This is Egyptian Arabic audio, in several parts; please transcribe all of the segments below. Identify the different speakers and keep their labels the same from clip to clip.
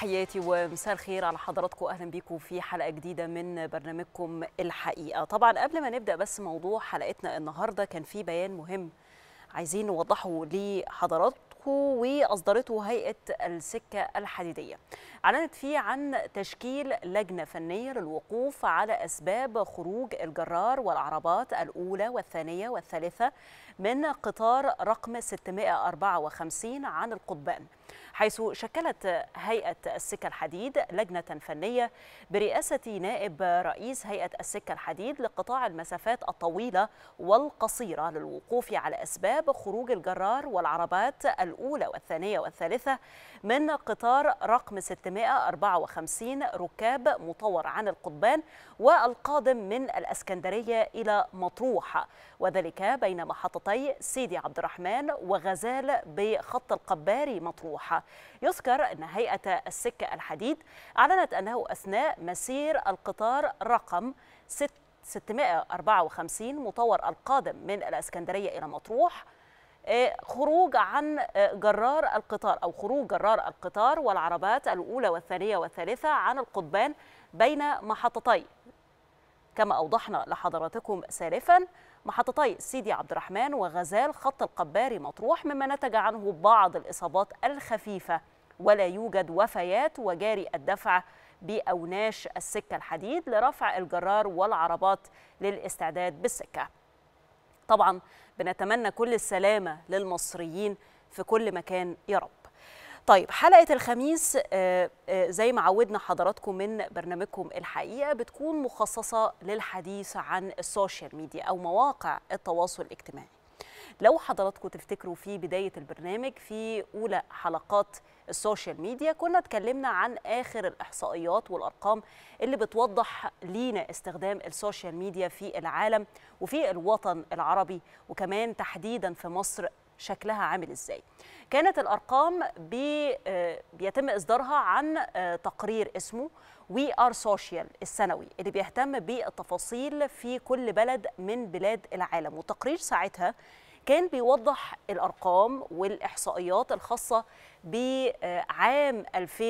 Speaker 1: تحياتي ومساء الخير على حضراتكم اهلا بيكم في حلقه جديده من برنامجكم الحقيقه طبعا قبل ما نبدا بس موضوع حلقتنا النهارده كان في بيان مهم عايزين نوضحه لحضراتكم واصدرته هيئه السكه الحديديه اعلنت فيه عن تشكيل لجنه فنيه للوقوف على اسباب خروج الجرار والعربات الاولى والثانيه والثالثه من قطار رقم 654 عن القضبان حيث شكلت هيئة السكة الحديد لجنة فنية برئاسة نائب رئيس هيئة السكة الحديد لقطاع المسافات الطويلة والقصيرة للوقوف على أسباب خروج الجرار والعربات الأولى والثانية والثالثة من قطار رقم 654 ركاب مطور عن القضبان والقادم من الأسكندرية إلى مطروح وذلك بين محطتي سيدي عبد الرحمن وغزال بخط القباري مطروح يذكر أن هيئة السكة الحديد أعلنت أنه أثناء مسير القطار رقم 654 مطور القادم من الأسكندرية إلى مطروح خروج عن جرار القطار أو خروج جرار القطار والعربات الأولى والثانية والثالثة عن القضبان بين محطتي كما أوضحنا لحضراتكم سالفا محطتي سيدي عبد الرحمن وغزال خط القباري مطروح مما نتج عنه بعض الإصابات الخفيفة ولا يوجد وفيات وجاري الدفع بأوناش السكة الحديد لرفع الجرار والعربات للاستعداد بالسكة طبعا بنتمنى كل السلامة للمصريين في كل مكان يا رب طيب حلقة الخميس زي ما عودنا حضراتكم من برنامجكم الحقيقة بتكون مخصصة للحديث عن السوشيال ميديا أو مواقع التواصل الاجتماعي لو حضراتكم تفتكروا في بداية البرنامج في أولى حلقات السوشيال ميديا كنا اتكلمنا عن آخر الإحصائيات والأرقام اللي بتوضح لينا استخدام السوشيال ميديا في العالم وفي الوطن العربي وكمان تحديدا في مصر شكلها عامل ازاي كانت الارقام بي بيتم اصدارها عن تقرير اسمه وي ار سوشيال السنوي اللي بيهتم بالتفاصيل في كل بلد من بلاد العالم وتقرير ساعتها كان بيوضح الارقام والاحصائيات الخاصه بعام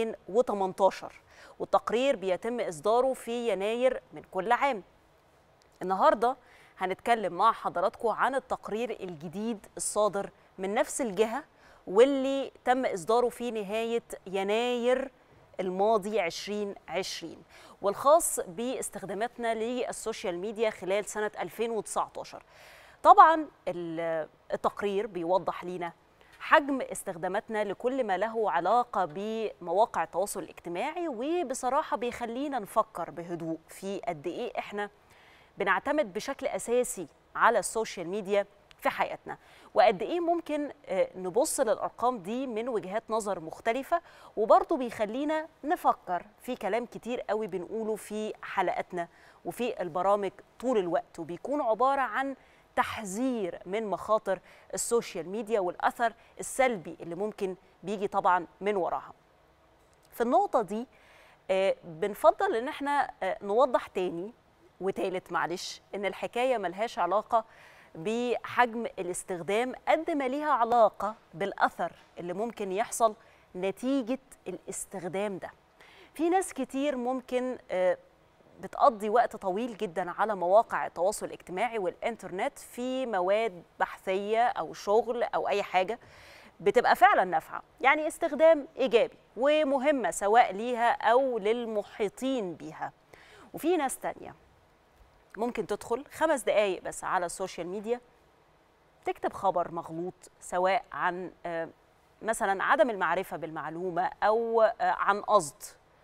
Speaker 1: 2018 والتقرير بيتم اصداره في يناير من كل عام النهارده هنتكلم مع حضراتكم عن التقرير الجديد الصادر من نفس الجهة واللي تم إصداره في نهاية يناير الماضي 2020 والخاص باستخداماتنا للسوشيال ميديا خلال سنة 2019 طبعا التقرير بيوضح لنا حجم استخداماتنا لكل ما له علاقة بمواقع التواصل الاجتماعي وبصراحة بيخلينا نفكر بهدوء في قد إيه إحنا بنعتمد بشكل اساسي على السوشيال ميديا في حياتنا وقد ايه ممكن نبص للارقام دي من وجهات نظر مختلفه وبرضه بيخلينا نفكر في كلام كتير قوي بنقوله في حلقاتنا وفي البرامج طول الوقت وبيكون عباره عن تحذير من مخاطر السوشيال ميديا والاثر السلبي اللي ممكن بيجي طبعا من وراها في النقطه دي بنفضل ان احنا نوضح تاني وتالت معلش ان الحكايه ملهاش علاقه بحجم الاستخدام قد ما ليها علاقه بالاثر اللي ممكن يحصل نتيجه الاستخدام ده في ناس كتير ممكن بتقضي وقت طويل جدا على مواقع التواصل الاجتماعي والانترنت في مواد بحثيه او شغل او اي حاجه بتبقى فعلا نافعه يعني استخدام ايجابي ومهمه سواء ليها او للمحيطين بيها وفي ناس تانيه ممكن تدخل خمس دقايق بس على السوشيال ميديا تكتب خبر مغلوط سواء عن مثلا عدم المعرفة بالمعلومة أو عن قصد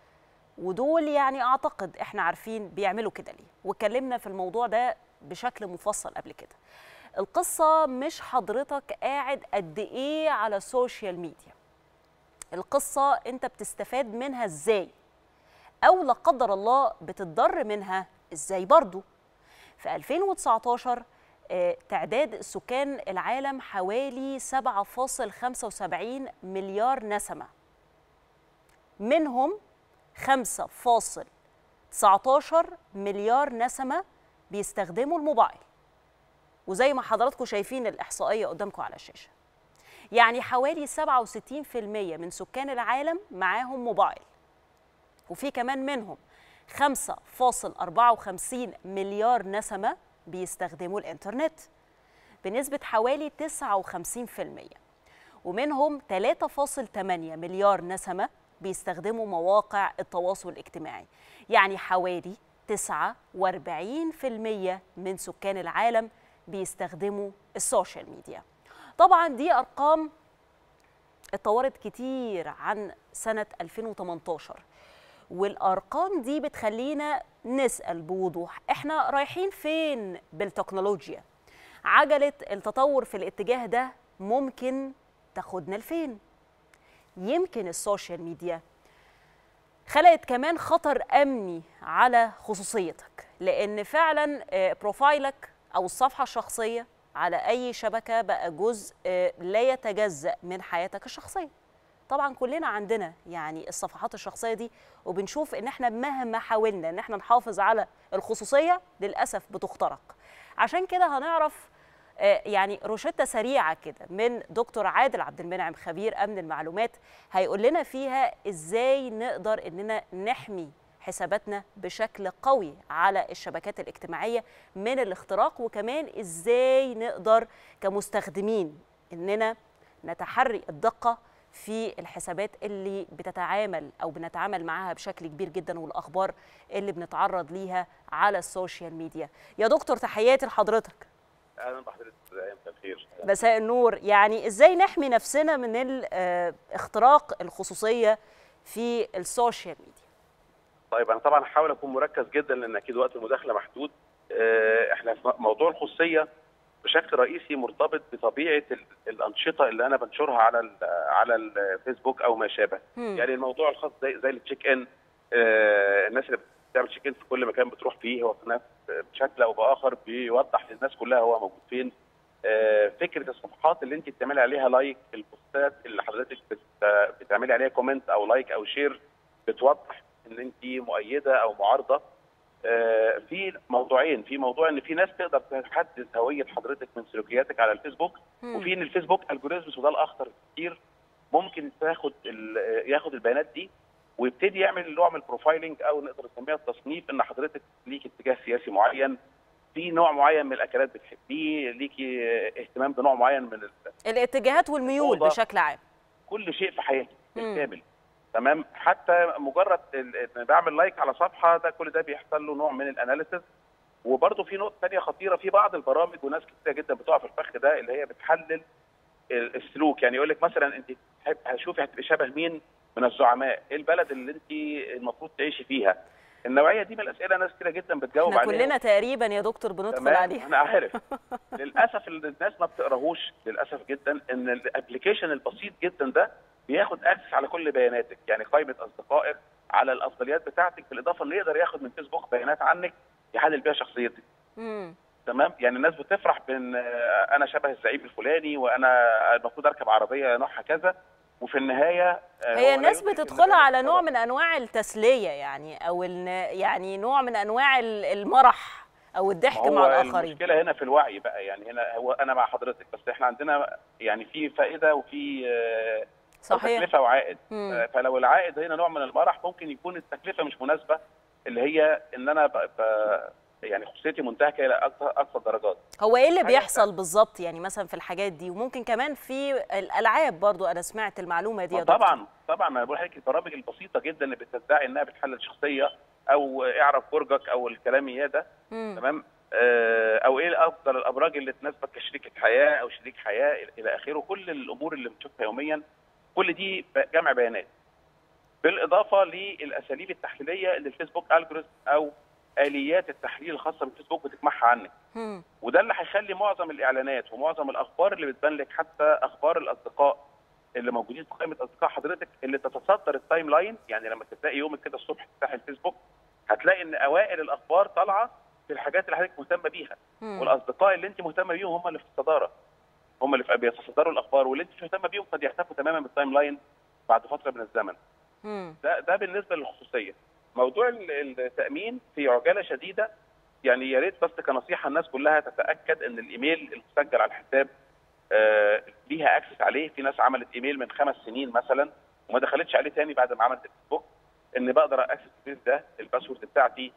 Speaker 1: ودول يعني أعتقد إحنا عارفين بيعملوا كده ليه واتكلمنا في الموضوع ده بشكل مفصل قبل كده القصة مش حضرتك قاعد قد إيه على السوشيال ميديا القصة أنت بتستفاد منها إزاي أو لا قدر الله بتتضر منها إزاي برضو في 2019 تعداد سكان العالم حوالي 7.75 مليار نسمة منهم 5.19 مليار نسمة بيستخدموا الموبايل وزي ما حضراتكم شايفين الإحصائية قدامكم على الشاشة يعني حوالي 67% من سكان العالم معاهم موبايل وفي كمان منهم 5.54 مليار نسمة بيستخدموا الإنترنت بنسبة حوالي 59% ومنهم 3.8 مليار نسمة بيستخدموا مواقع التواصل الاجتماعي يعني حوالي 49% من سكان العالم بيستخدموا السوشيال ميديا طبعا دي أرقام اتطورت كتير عن سنة 2018 والأرقام دي بتخلينا نسأل بوضوح احنا رايحين فين بالتكنولوجيا عجلة التطور في الاتجاه ده ممكن تاخدنا لفين يمكن السوشيال ميديا خلقت كمان خطر امني على خصوصيتك لان فعلا بروفايلك او الصفحه الشخصيه على اي شبكه بقى جزء لا يتجزا من حياتك الشخصيه طبعا كلنا عندنا يعني الصفحات الشخصيه دي وبنشوف ان احنا مهما حاولنا ان احنا نحافظ على الخصوصيه للاسف بتخترق عشان كده هنعرف يعني روشته سريعه كده من دكتور عادل عبد المنعم خبير امن المعلومات هيقول لنا فيها ازاي نقدر اننا نحمي حساباتنا بشكل قوي على الشبكات الاجتماعيه من الاختراق وكمان ازاي نقدر كمستخدمين اننا نتحري الدقه في الحسابات اللي بتتعامل او بنتعامل معاها بشكل كبير جدا والاخبار اللي بنتعرض ليها على السوشيال ميديا يا دكتور تحياتي لحضرتك
Speaker 2: اهلا بحضرتك مساء الخير
Speaker 1: مساء النور يعني ازاي نحمي نفسنا من اختراق الخصوصيه في السوشيال ميديا
Speaker 2: طيب انا طبعا هحاول اكون مركز جدا لان اكيد وقت المداخله محدود احنا في موضوع الخصوصيه بشكل رئيسي مرتبط بطبيعه الانشطه اللي انا بنشرها على على الفيسبوك او ما شابه
Speaker 1: مم.
Speaker 2: يعني الموضوع الخاص زي زي التشيك ان الناس اللي بتعمل تشيك ان في كل مكان بتروح فيه هو في بشكل او باخر بيوضح للناس كلها هو موجود فين فكره الصفحات اللي انت بتعملي عليها لايك البوستات اللي حضرتك بتعملي عليها كومنت او لايك او شير بتوضح ان انت مؤيده او معارضه في موضوعين في موضوع ان في ناس تقدر تحدد هويه حضرتك من سلوكياتك على الفيسبوك
Speaker 1: مم.
Speaker 2: وفي ان الفيسبوك الجوريزمز وده الاخطر كتير ممكن تاخد ياخد البيانات دي ويبتدي يعمل نوع من البروفايلنج او نقدر نسميها التصنيف ان حضرتك ليك اتجاه سياسي معين في نوع معين من الاكلات بتحبيه ليكي اهتمام بنوع معين من ال...
Speaker 1: الاتجاهات والميول
Speaker 2: الأوضة.
Speaker 1: بشكل عام
Speaker 2: كل شيء في حياتي
Speaker 1: مم.
Speaker 2: بالكامل تمام حتى مجرد ال- ان بعمل لايك على صفحه ده كل ده بيحصل له نوع من الاناليسيس وبرده في نقطه ثانيه خطيره في بعض البرامج وناس كتير جدا بتقع في الفخ ده اللي هي بتحلل ال- السلوك يعني يقول لك مثلا انت تحب- هتشوفي هتبقي شبه مين من الزعماء ايه البلد اللي انت المفروض تعيشي فيها النوعيه دي من الاسئله ناس كتير جدا بتجاوب
Speaker 1: احنا
Speaker 2: عليها
Speaker 1: كلنا تقريبا يا دكتور بندخل
Speaker 2: تمام
Speaker 1: عليها
Speaker 2: انا عارف للاسف اللي الناس ما بتقراهوش للاسف جدا ان الابلكيشن البسيط جدا ده بياخد اكسس على كل بياناتك يعني قائمه اصدقائك على الافضليات بتاعتك بالاضافه انه يقدر ياخد من فيسبوك بيانات عنك يحلل بيها شخصيتك
Speaker 1: مم.
Speaker 2: تمام يعني الناس بتفرح بان آه، انا شبه الزعيم الفلاني وانا المفروض اركب عربيه نوعها كذا وفي النهايه آه، هو
Speaker 1: هي
Speaker 2: لا
Speaker 1: الناس
Speaker 2: يدرك إن
Speaker 1: بتدخلها
Speaker 2: ده
Speaker 1: على
Speaker 2: غلط.
Speaker 1: نوع من انواع التسليه يعني او الن- يعني نوع من انواع ال- المرح او الضحك
Speaker 2: ما
Speaker 1: مع
Speaker 2: هو
Speaker 1: الاخرين
Speaker 2: المشكله هنا في الوعي بقى يعني هنا هو انا مع حضرتك بس احنا عندنا يعني في فائده وفي آه،
Speaker 1: صحيح
Speaker 2: تكلفه وعائد
Speaker 1: مم.
Speaker 2: آه، فلو العائد هنا نوع من المرح ممكن يكون التكلفه مش مناسبه اللي هي ان انا ب... ب... يعني خصوصيتي منتهكه الى اقصى اقصى الدرجات
Speaker 1: هو ايه اللي
Speaker 2: حاجة
Speaker 1: بيحصل بالظبط يعني مثلا في الحاجات دي وممكن كمان في الالعاب برضو انا سمعت المعلومه دي يا دكتور.
Speaker 2: طبعا طبعا ما انا بقول لحضرتك البرامج البسيطه جدا اللي بتدعي انها بتحلل شخصيه او اعرف برجك او الكلام ده
Speaker 1: مم.
Speaker 2: تمام آه، او ايه افضل الابراج اللي تناسبك كشريكه حياه او شريك حياه الى اخره كل الامور اللي بنشوفها يوميا كل دي ب- جمع بيانات بالاضافه للاساليب التحليليه اللي الفيسبوك الجوريزم او اليات التحليل الخاصه بالفيسبوك بتجمعها عنك
Speaker 1: مم.
Speaker 2: وده اللي هيخلي معظم الاعلانات ومعظم الاخبار اللي بتبان لك حتى اخبار الاصدقاء اللي موجودين في قائمه اصدقاء حضرتك اللي تتصدر التايم لاين يعني لما تبداي يومك كده الصبح تفتحي الفيسبوك هتلاقي ان اوائل الاخبار طالعه في الحاجات اللي حضرتك مهتمه بيها
Speaker 1: مم.
Speaker 2: والاصدقاء اللي انت مهتمه بيهم هم اللي في الصداره هم اللي في- بيتصدروا الاخبار واللي انت مش مهتمه بيهم قد يختفوا تماما من التايم لاين بعد فتره من الزمن
Speaker 1: مم.
Speaker 2: ده ده بالنسبه للخصوصيه موضوع ال- التامين في عجاله شديده يعني يا ريت بس كنصيحه الناس كلها تتاكد ان الايميل المسجل على الحساب آه، ليها اكسس عليه في ناس عملت ايميل من خمس سنين مثلا وما دخلتش عليه تاني بعد ما عملت الفيسبوك ان بقدر اكسس الفيس ده الباسورد بتاعتي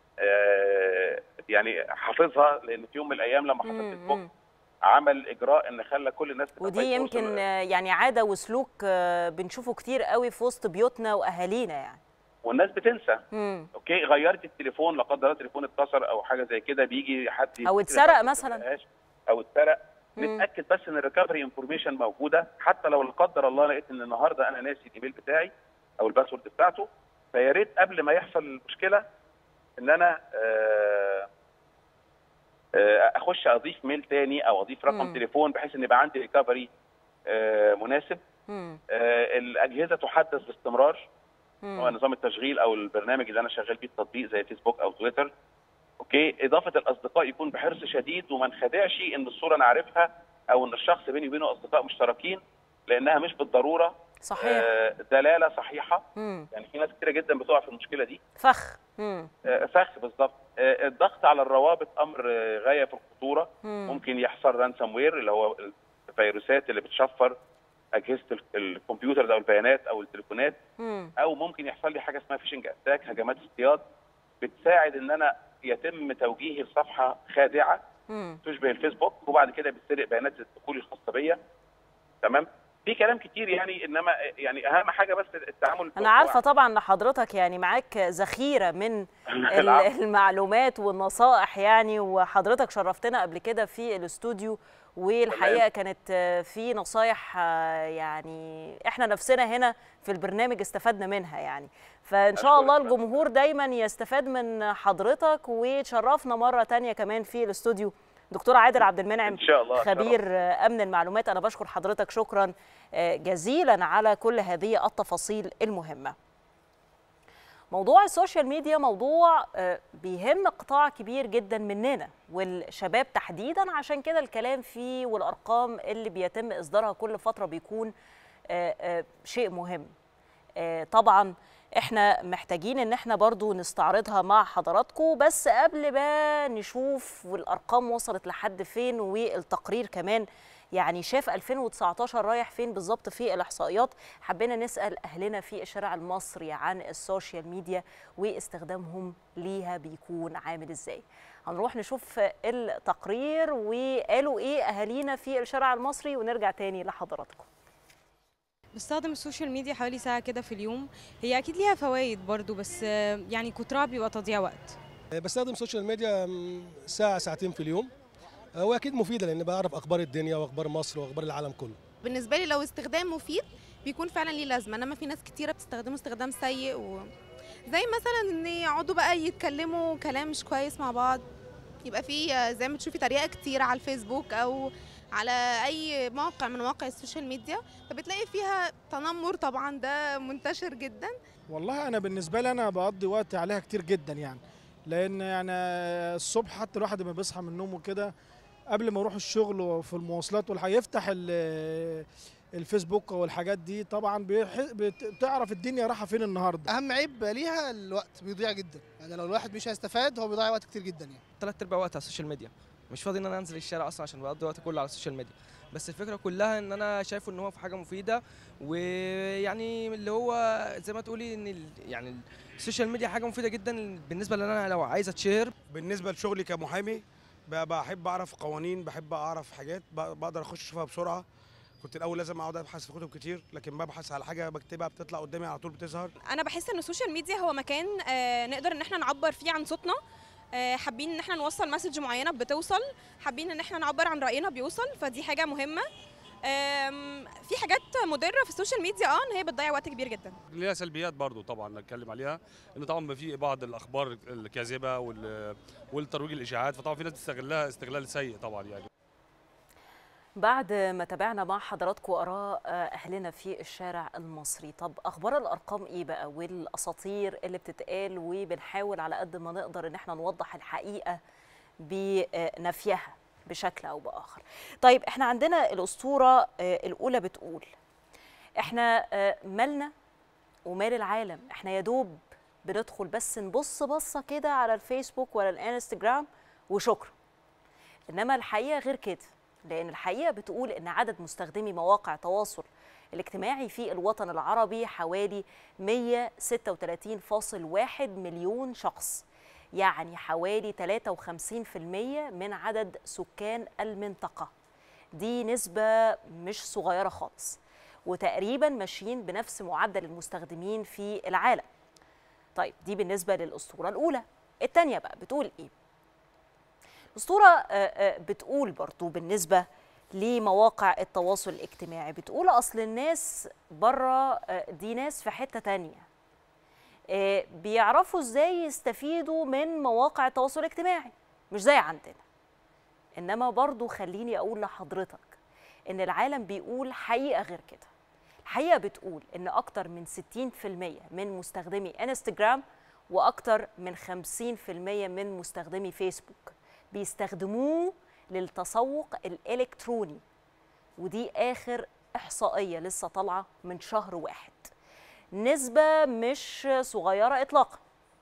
Speaker 2: آه، يعني حافظها لان في يوم من الايام لما حصل
Speaker 1: مم،
Speaker 2: فيسبوك
Speaker 1: مم.
Speaker 2: عمل اجراء ان خلى كل الناس
Speaker 1: ودي
Speaker 2: تتفاعل
Speaker 1: يمكن
Speaker 2: توصل-
Speaker 1: آه، يعني عاده وسلوك آه، بنشوفه كتير قوي في وسط بيوتنا واهالينا يعني
Speaker 2: والناس بتنسى
Speaker 1: مم.
Speaker 2: اوكي غيرت التليفون لا قدر الله التليفون اتكسر او حاجه زي كده بيجي حد
Speaker 1: أو
Speaker 2: يفتكر
Speaker 1: اتسرق
Speaker 2: الباسورد
Speaker 1: مثلاً.
Speaker 2: ما لقاهاش، او اتسرق
Speaker 1: مم.
Speaker 2: نتاكد بس ان الريكفري انفورميشن موجوده حتى لو لا قدر الله لقيت ان النهارده انا ناسي الايميل بتاعي او الباسورد بتاعته فيا ريت قبل ما يحصل المشكله ان انا آه، آه، اخش اضيف ميل تاني او اضيف رقم
Speaker 1: مم.
Speaker 2: تليفون بحيث ان يبقى عندي ريكفري مناسب
Speaker 1: مم.
Speaker 2: آه، الاجهزه تحدث باستمرار
Speaker 1: مم.
Speaker 2: هو نظام التشغيل او البرنامج اللي انا شغال بيه التطبيق زي فيسبوك او تويتر اوكي اضافه الاصدقاء يكون بحرص شديد وما نخدعش ان الصوره انا عارفها او ان الشخص بيني وبينه اصدقاء مشتركين لانها مش بالضروره
Speaker 1: صحيح
Speaker 2: آه، دلاله صحيحه
Speaker 1: مم.
Speaker 2: يعني في ناس كتيره جدا بتقع في المشكله دي
Speaker 1: فخ مم.
Speaker 2: آه، فخ بالظبط آه، الضغط على الروابط امر آه، غايه في الخطوره
Speaker 1: مم.
Speaker 2: ممكن يحصل رانسام وير اللي هو الفيروسات اللي بتشفر اجهزه ال- الكمبيوتر او البيانات او التليفونات
Speaker 1: مم.
Speaker 2: او ممكن يحصل لي حاجه اسمها فيشنج اتاك هجمات اصطياد بتساعد ان انا يتم توجيهي لصفحه خادعه
Speaker 1: مم.
Speaker 2: تشبه الفيسبوك وبعد كده بتسرق بيانات الدخول الخاصه بيا تمام في كلام كتير يعني انما يعني اهم حاجه بس التعامل
Speaker 1: انا عارفه طبعا ان حضرتك يعني معاك ذخيره من ال-
Speaker 2: العفو.
Speaker 1: المعلومات والنصائح يعني وحضرتك شرفتنا قبل كده في الاستوديو والحقيقه كانت آه، في نصايح آه، يعني احنا نفسنا هنا في البرنامج استفدنا منها يعني فان شاء
Speaker 2: أشكرك
Speaker 1: الله
Speaker 2: فندم.
Speaker 1: الجمهور دايما يستفاد من حضرتك وتشرفنا مره تانية كمان في الاستوديو دكتور عادل عبد المنعم
Speaker 2: ان شاء الله
Speaker 1: خبير امن المعلومات انا بشكر حضرتك شكرا آه، جزيلا على كل هذه التفاصيل المهمه موضوع السوشيال ميديا موضوع آه، بيهم قطاع كبير جدا مننا والشباب تحديدا عشان كده الكلام فيه والارقام اللي بيتم اصدارها كل فتره بيكون آه، آه، شيء مهم آه، طبعا احنا محتاجين ان احنا برضو نستعرضها مع حضراتكم بس قبل ما نشوف والارقام وصلت لحد فين والتقرير كمان يعني شاف 2019 رايح فين بالظبط في الاحصائيات حبينا نسال اهلنا في الشارع المصري عن السوشيال ميديا واستخدامهم ليها بيكون عامل ازاي هنروح نشوف التقرير وقالوا ايه اهالينا في الشارع المصري ونرجع تاني لحضراتكم
Speaker 3: بستخدم السوشيال ميديا حوالي ساعة كده في اليوم هي أكيد ليها فوائد برضو بس آه، يعني كترها بيبقى تضييع وقت
Speaker 4: بستخدم السوشيال ميديا م، ساعة ساعتين في اليوم آه، واكيد مفيدة لان بعرف اخبار الدنيا واخبار مصر واخبار العالم كله
Speaker 5: بالنسبه لي لو استخدام مفيد بيكون فعلا ليه لازمه انما في ناس كتيره بتستخدمه استخدام سيء و... زي مثلا ان يقعدوا بقى يتكلموا كلام مش كويس مع بعض يبقى في آه، زي ما تشوفي تريقه كتير على الفيسبوك او على اي موقع من مواقع السوشيال ميديا فبتلاقي فيها تنمر طبعا ده منتشر جدا
Speaker 6: والله انا بالنسبه لي انا بقضي وقت عليها كتير جدا يعني لان يعني الصبح حتى الواحد لما بيصحى من النوم وكده قبل ما يروح الشغل وفي المواصلات والحاجة يفتح ال- الفيسبوك والحاجات دي طبعا بيح- بت- بتعرف الدنيا رايحه فين النهارده
Speaker 7: اهم عيب ليها الوقت بيضيع جدا يعني لو الواحد مش هيستفاد هو بيضيع وقت كتير جدا يعني
Speaker 8: ثلاث ارباع وقت على السوشيال ميديا مش فاضي ان انا انزل الشارع اصلا عشان بقضي وقت كله على السوشيال ميديا بس الفكره كلها ان انا شايفه ان هو في حاجه مفيده ويعني اللي هو زي ما تقولي ان ال- يعني السوشيال ميديا حاجه مفيده جدا بالنسبه لان انا لو عايز اتشهر
Speaker 9: بالنسبه لشغلي كمحامي ب- بحب اعرف قوانين بحب اعرف حاجات ب- بقدر اخش اشوفها بسرعه كنت الاول لازم اقعد ابحث في كتب كتير لكن ببحث على حاجه بكتبها بتطلع قدامي على طول بتظهر
Speaker 10: انا بحس ان السوشيال ميديا هو مكان آه، نقدر ان احنا نعبر فيه عن صوتنا آه، حابين ان احنا نوصل مسج معينه بتوصل حابين ان احنا نعبر عن راينا بيوصل فدي حاجه مهمه آم، في حاجات مضره في السوشيال ميديا اه ان هي بتضيع وقت كبير جدا
Speaker 11: ليها سلبيات برضو طبعا نتكلم عليها ان طبعا بيبقى في بعض الاخبار الكاذبه وال- والترويج الاشاعات فطبعا في ناس بتستغلها استغلال سيء طبعا يعني
Speaker 1: بعد ما تابعنا مع حضراتكم آراء آه، أهلنا في الشارع المصري طب أخبار الأرقام إيه بقى والأساطير اللي بتتقال وبنحاول على قد ما نقدر إن احنا نوضح الحقيقة بنفيها بشكل أو بآخر طيب احنا عندنا الأسطورة آه، الأولى بتقول احنا آه، مالنا ومال العالم احنا يا دوب بندخل بس نبص بصة كده على الفيسبوك ولا الانستجرام وشكرا انما الحقيقه غير كده لان الحقيقه بتقول ان عدد مستخدمي مواقع تواصل الاجتماعي في الوطن العربي حوالي 136.1 مليون شخص يعني حوالي 53% من عدد سكان المنطقة دي نسبة مش صغيرة خالص وتقريبا ماشيين بنفس معدل المستخدمين في العالم طيب دي بالنسبة للأسطورة الأولى التانية بقى بتقول إيه؟ الأسطورة بتقول برضو بالنسبة لمواقع التواصل الاجتماعي بتقول أصل الناس بره دي ناس في حتة تانية بيعرفوا ازاي يستفيدوا من مواقع التواصل الاجتماعي مش زي عندنا انما برضو خليني اقول لحضرتك ان العالم بيقول حقيقه غير كده الحقيقه بتقول ان اكتر من 60% من مستخدمي انستجرام واكتر من 50% من مستخدمي فيسبوك بيستخدموه للتسوق الالكتروني ودي اخر احصائيه لسه طالعه من شهر واحد نسبه مش صغيره اطلاقا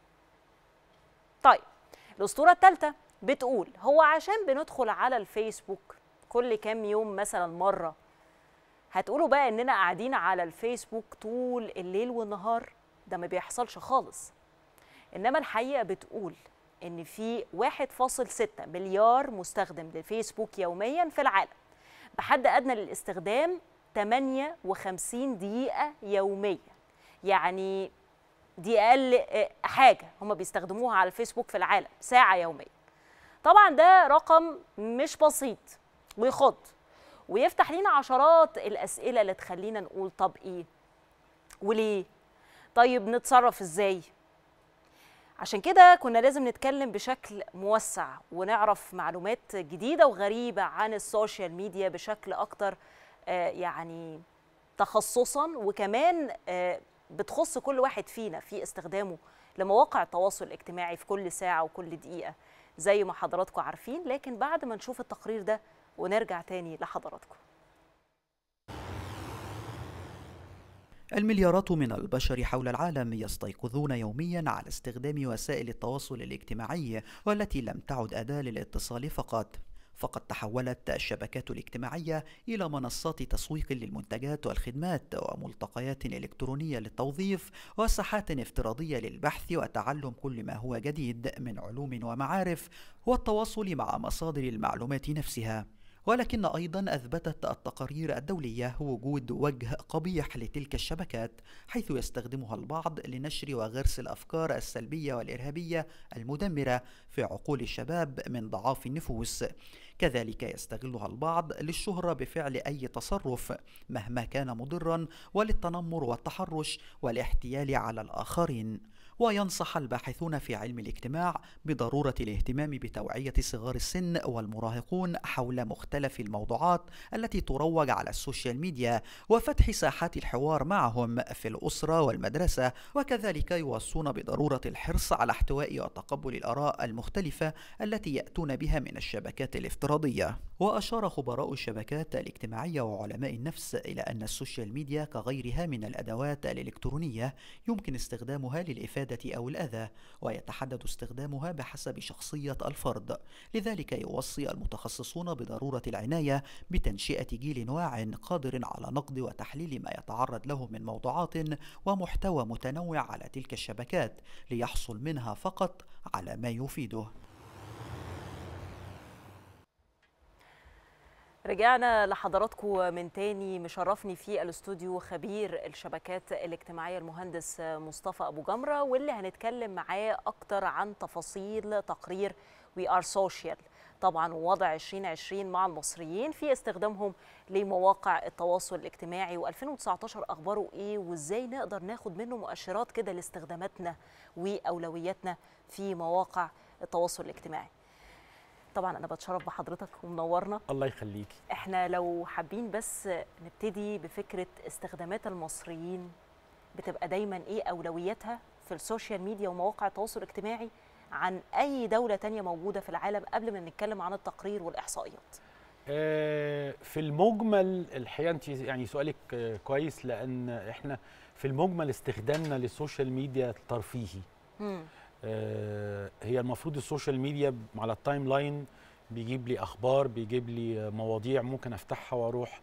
Speaker 1: طيب الاسطوره الثالثه بتقول هو عشان بندخل على الفيسبوك كل كام يوم مثلا مره هتقولوا بقى اننا قاعدين على الفيسبوك طول الليل والنهار ده ما بيحصلش خالص انما الحقيقه بتقول ان في 1.6 مليار مستخدم للفيسبوك يوميا في العالم بحد ادنى للاستخدام 58 دقيقه يوميا يعني دي اقل حاجه هم بيستخدموها على الفيسبوك في العالم ساعه يوميا طبعا ده رقم مش بسيط ويخض ويفتح لينا عشرات الاسئله اللي تخلينا نقول طب ايه وليه طيب نتصرف ازاي عشان كده كنا لازم نتكلم بشكل موسع ونعرف معلومات جديده وغريبه عن السوشيال ميديا بشكل اكتر آه يعني تخصصا وكمان آه بتخص كل واحد فينا في استخدامه لمواقع التواصل الاجتماعي في كل ساعه وكل دقيقه زي ما حضراتكم عارفين لكن بعد ما نشوف التقرير ده ونرجع تاني لحضراتكم
Speaker 12: المليارات من البشر حول العالم يستيقظون يوميا على استخدام وسائل التواصل الاجتماعي والتي لم تعد أداة للاتصال فقط فقد تحولت الشبكات الاجتماعية إلى منصات تسويق للمنتجات والخدمات وملتقيات إلكترونية للتوظيف وساحات افتراضية للبحث وتعلم كل ما هو جديد من علوم ومعارف والتواصل مع مصادر المعلومات نفسها ولكن ايضا اثبتت التقارير الدوليه وجود وجه قبيح لتلك الشبكات حيث يستخدمها البعض لنشر وغرس الافكار السلبيه والارهابيه المدمره في عقول الشباب من ضعاف النفوس كذلك يستغلها البعض للشهره بفعل اي تصرف مهما كان مضرا وللتنمر والتحرش والاحتيال على الاخرين وينصح الباحثون في علم الاجتماع بضروره الاهتمام بتوعيه صغار السن والمراهقون حول مختلف الموضوعات التي تروج على السوشيال ميديا وفتح ساحات الحوار معهم في الاسره والمدرسه وكذلك يوصون بضروره الحرص على احتواء وتقبل الاراء المختلفه التي ياتون بها من الشبكات الافتراضيه واشار خبراء الشبكات الاجتماعيه وعلماء النفس الى ان السوشيال ميديا كغيرها من الادوات الالكترونيه يمكن استخدامها للافاده او الاذى ويتحدد استخدامها بحسب شخصيه الفرد لذلك يوصي المتخصصون بضروره العنايه بتنشئه جيل واع قادر على نقد وتحليل ما يتعرض له من موضوعات ومحتوى متنوع على تلك الشبكات ليحصل منها فقط على ما يفيده
Speaker 1: رجعنا لحضراتكم من تاني مشرفني في الاستوديو خبير الشبكات الاجتماعيه المهندس مصطفى ابو جمره واللي هنتكلم معاه اكتر عن تفاصيل تقرير وي ار سوشيال طبعا ووضع 2020 مع المصريين في استخدامهم لمواقع التواصل الاجتماعي و2019 اخباره ايه وازاي نقدر ناخد منه مؤشرات كده لاستخداماتنا واولوياتنا في مواقع التواصل الاجتماعي طبعا انا بتشرف بحضرتك ومنورنا
Speaker 13: الله يخليكي
Speaker 1: احنا لو حابين بس نبتدي بفكره استخدامات المصريين بتبقى دايما ايه اولوياتها في السوشيال ميديا ومواقع التواصل الاجتماعي عن اي دوله تانية موجوده في العالم قبل ما نتكلم عن التقرير والاحصائيات
Speaker 13: في المجمل الحقيقه انت يعني سؤالك كويس لان احنا في المجمل استخدامنا للسوشيال ميديا ترفيهي هي المفروض السوشيال ميديا على التايم لاين بيجيب لي اخبار بيجيب لي مواضيع ممكن افتحها واروح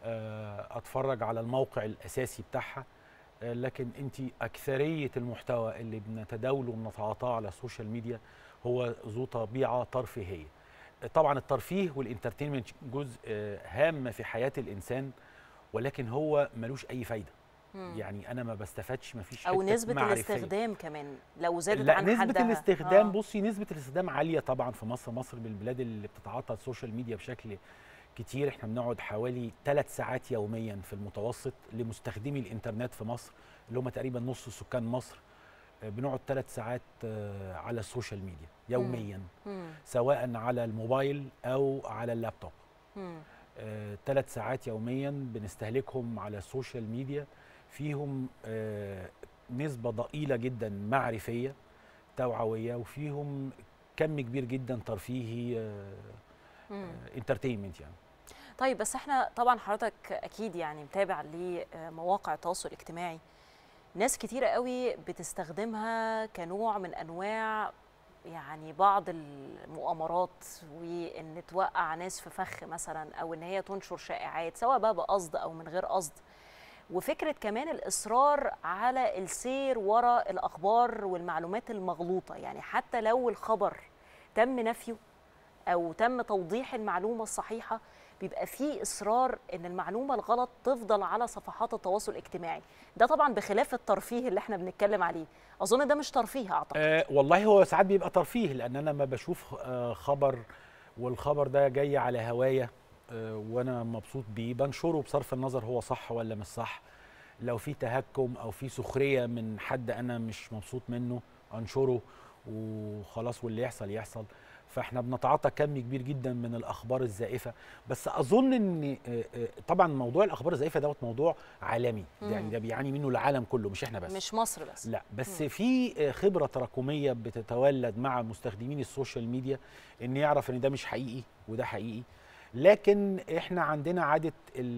Speaker 13: آه، اتفرج على الموقع الاساسي بتاعها آه، لكن انت اكثريه المحتوى اللي بنتداوله ونتعاطاه على السوشيال ميديا هو ذو طبيعه ترفيهيه طبعا الترفيه والانترتينمنت جزء آه، هام في حياه الانسان ولكن هو ملوش اي فايده
Speaker 1: مم.
Speaker 13: يعني انا ما بستفادش ما فيش
Speaker 1: او
Speaker 13: حتة
Speaker 1: نسبه
Speaker 13: معرفية.
Speaker 1: الاستخدام كمان لو زادت
Speaker 13: لا
Speaker 1: عن
Speaker 13: نسبة
Speaker 1: حدها
Speaker 13: الاستخدام
Speaker 1: آه.
Speaker 13: بصي نسبة الاستخدام عالية طبعا في مصر مصر من البلاد اللي بتتعاطى السوشيال ميديا بشكل كتير احنا بنقعد حوالي ثلاث ساعات يوميا في المتوسط لمستخدمي الانترنت في مصر اللي هم تقريبا نص سكان مصر آه، بنقعد ثلاث ساعات آه، على السوشيال ميديا يوميا
Speaker 1: مم.
Speaker 13: سواء على الموبايل او على اللابتوب
Speaker 1: مم.
Speaker 13: ثلاث ساعات يوميا بنستهلكهم على السوشيال ميديا فيهم آه، نسبة ضئيلة جدا معرفية توعوية وفيهم كم كبير جدا ترفيهي
Speaker 1: مم.
Speaker 13: انترتينمنت يعني
Speaker 1: طيب بس احنا طبعا حضرتك اكيد يعني متابع لمواقع التواصل الاجتماعي ناس كتيرة قوي بتستخدمها كنوع من انواع يعني بعض المؤامرات وان توقع ناس في فخ مثلا او ان هي تنشر شائعات سواء بقى بقصد او من غير قصد وفكره كمان الاصرار على السير وراء الاخبار والمعلومات المغلوطه يعني حتى لو الخبر تم نفيه او تم توضيح المعلومه الصحيحه بيبقى فيه اصرار ان المعلومه الغلط تفضل على صفحات التواصل الاجتماعي ده طبعا بخلاف الترفيه اللي احنا بنتكلم عليه اظن ده مش ترفيه اعتقد
Speaker 13: آه والله هو ساعات بيبقى ترفيه لان انا ما بشوف آه خبر والخبر ده جاي على هوايه آه وانا مبسوط بيه بنشره بصرف النظر هو صح ولا مش صح لو في تهكم او في سخريه من حد انا مش مبسوط منه انشره وخلاص واللي يحصل يحصل فاحنا بنتعاطى كم كبير جدا من الاخبار الزائفه بس اظن ان آه، آه، طبعا موضوع الاخبار الزائفه دوت موضوع عالمي
Speaker 1: مم.
Speaker 13: يعني ده بيعاني منه العالم كله مش احنا بس
Speaker 1: مش مصر بس
Speaker 13: لا بس
Speaker 1: مم.
Speaker 13: في خبره تراكميه بتتولد مع مستخدمين السوشيال ميديا ان يعرف ان ده مش حقيقي وده حقيقي لكن احنا عندنا عاده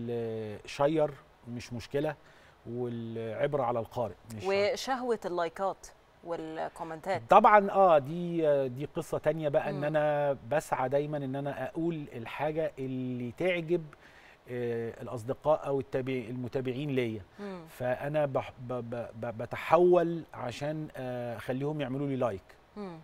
Speaker 13: الشير مش مشكله والعبره على القارئ مش
Speaker 1: وشهوه اللايكات والكومنتات
Speaker 13: طبعا اه دي دي قصه تانية بقى ان
Speaker 1: مم.
Speaker 13: انا بسعى دايما ان انا اقول الحاجه اللي تعجب آه، الاصدقاء او التابع المتابعين ليا
Speaker 1: مم.
Speaker 13: فانا بح ب ب ب بتحول عشان آه، اخليهم يعملوا لي لايك
Speaker 1: مم.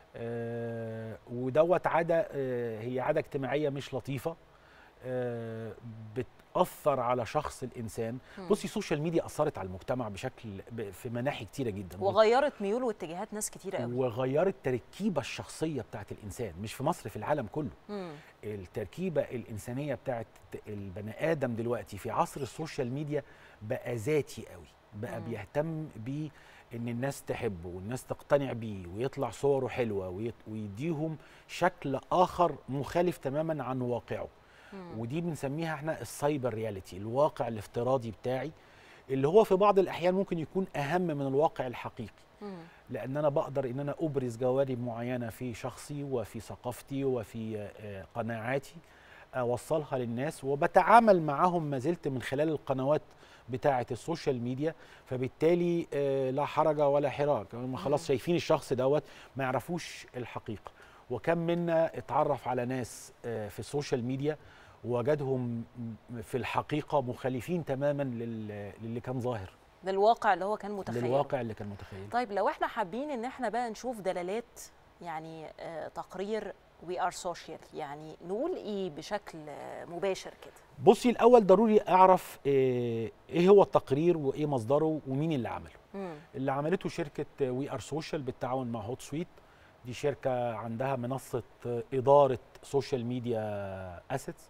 Speaker 13: آه، ودوت عاده آه، هي عاده اجتماعيه مش لطيفه آه، بتاثر على شخص الانسان
Speaker 1: مم.
Speaker 13: بصي السوشيال ميديا اثرت على المجتمع بشكل ب- في مناحي كتيره جدا
Speaker 1: وغيرت ميول واتجاهات ناس كتيره قوي
Speaker 13: وغيرت التركيبه الشخصيه بتاعت الانسان مش في مصر في العالم كله
Speaker 1: مم.
Speaker 13: التركيبه الانسانيه بتاعت البني ادم دلوقتي في عصر السوشيال ميديا بقى ذاتي قوي بقى
Speaker 1: مم.
Speaker 13: بيهتم بيه ان الناس تحبه والناس تقتنع بيه ويطلع صوره حلوه ويت- ويديهم شكل اخر مخالف تماما عن واقعه
Speaker 1: مم.
Speaker 13: ودي بنسميها احنا السايبر رياليتي الواقع الافتراضي بتاعي اللي هو في بعض الاحيان ممكن يكون اهم من الواقع الحقيقي
Speaker 1: مم.
Speaker 13: لان انا بقدر ان انا ابرز جوانب معينه في شخصي وفي ثقافتي وفي آه، قناعاتي اوصلها للناس وبتعامل معاهم ما زلت من خلال القنوات بتاعه السوشيال ميديا فبالتالي آه، لا حرج ولا حراج هم خلاص شايفين الشخص دوت ما يعرفوش الحقيقه وكم منا اتعرف على ناس آه، في السوشيال ميديا وجدهم في الحقيقه مخالفين تماما لل- للي كان ظاهر
Speaker 1: للواقع اللي هو كان متخيله
Speaker 13: للواقع اللي كان متخيل
Speaker 1: طيب لو احنا حابين ان احنا بقى نشوف دلالات يعني آه تقرير وي ار سوشيال يعني نقول ايه بشكل آه مباشر كده
Speaker 13: بصي الاول ضروري اعرف آه، ايه هو التقرير وايه مصدره ومين اللي عمله
Speaker 1: مم.
Speaker 13: اللي عملته شركه وي ار سوشيال بالتعاون مع هوت سويت دي شركه عندها منصه آه، اداره سوشيال ميديا اسيتس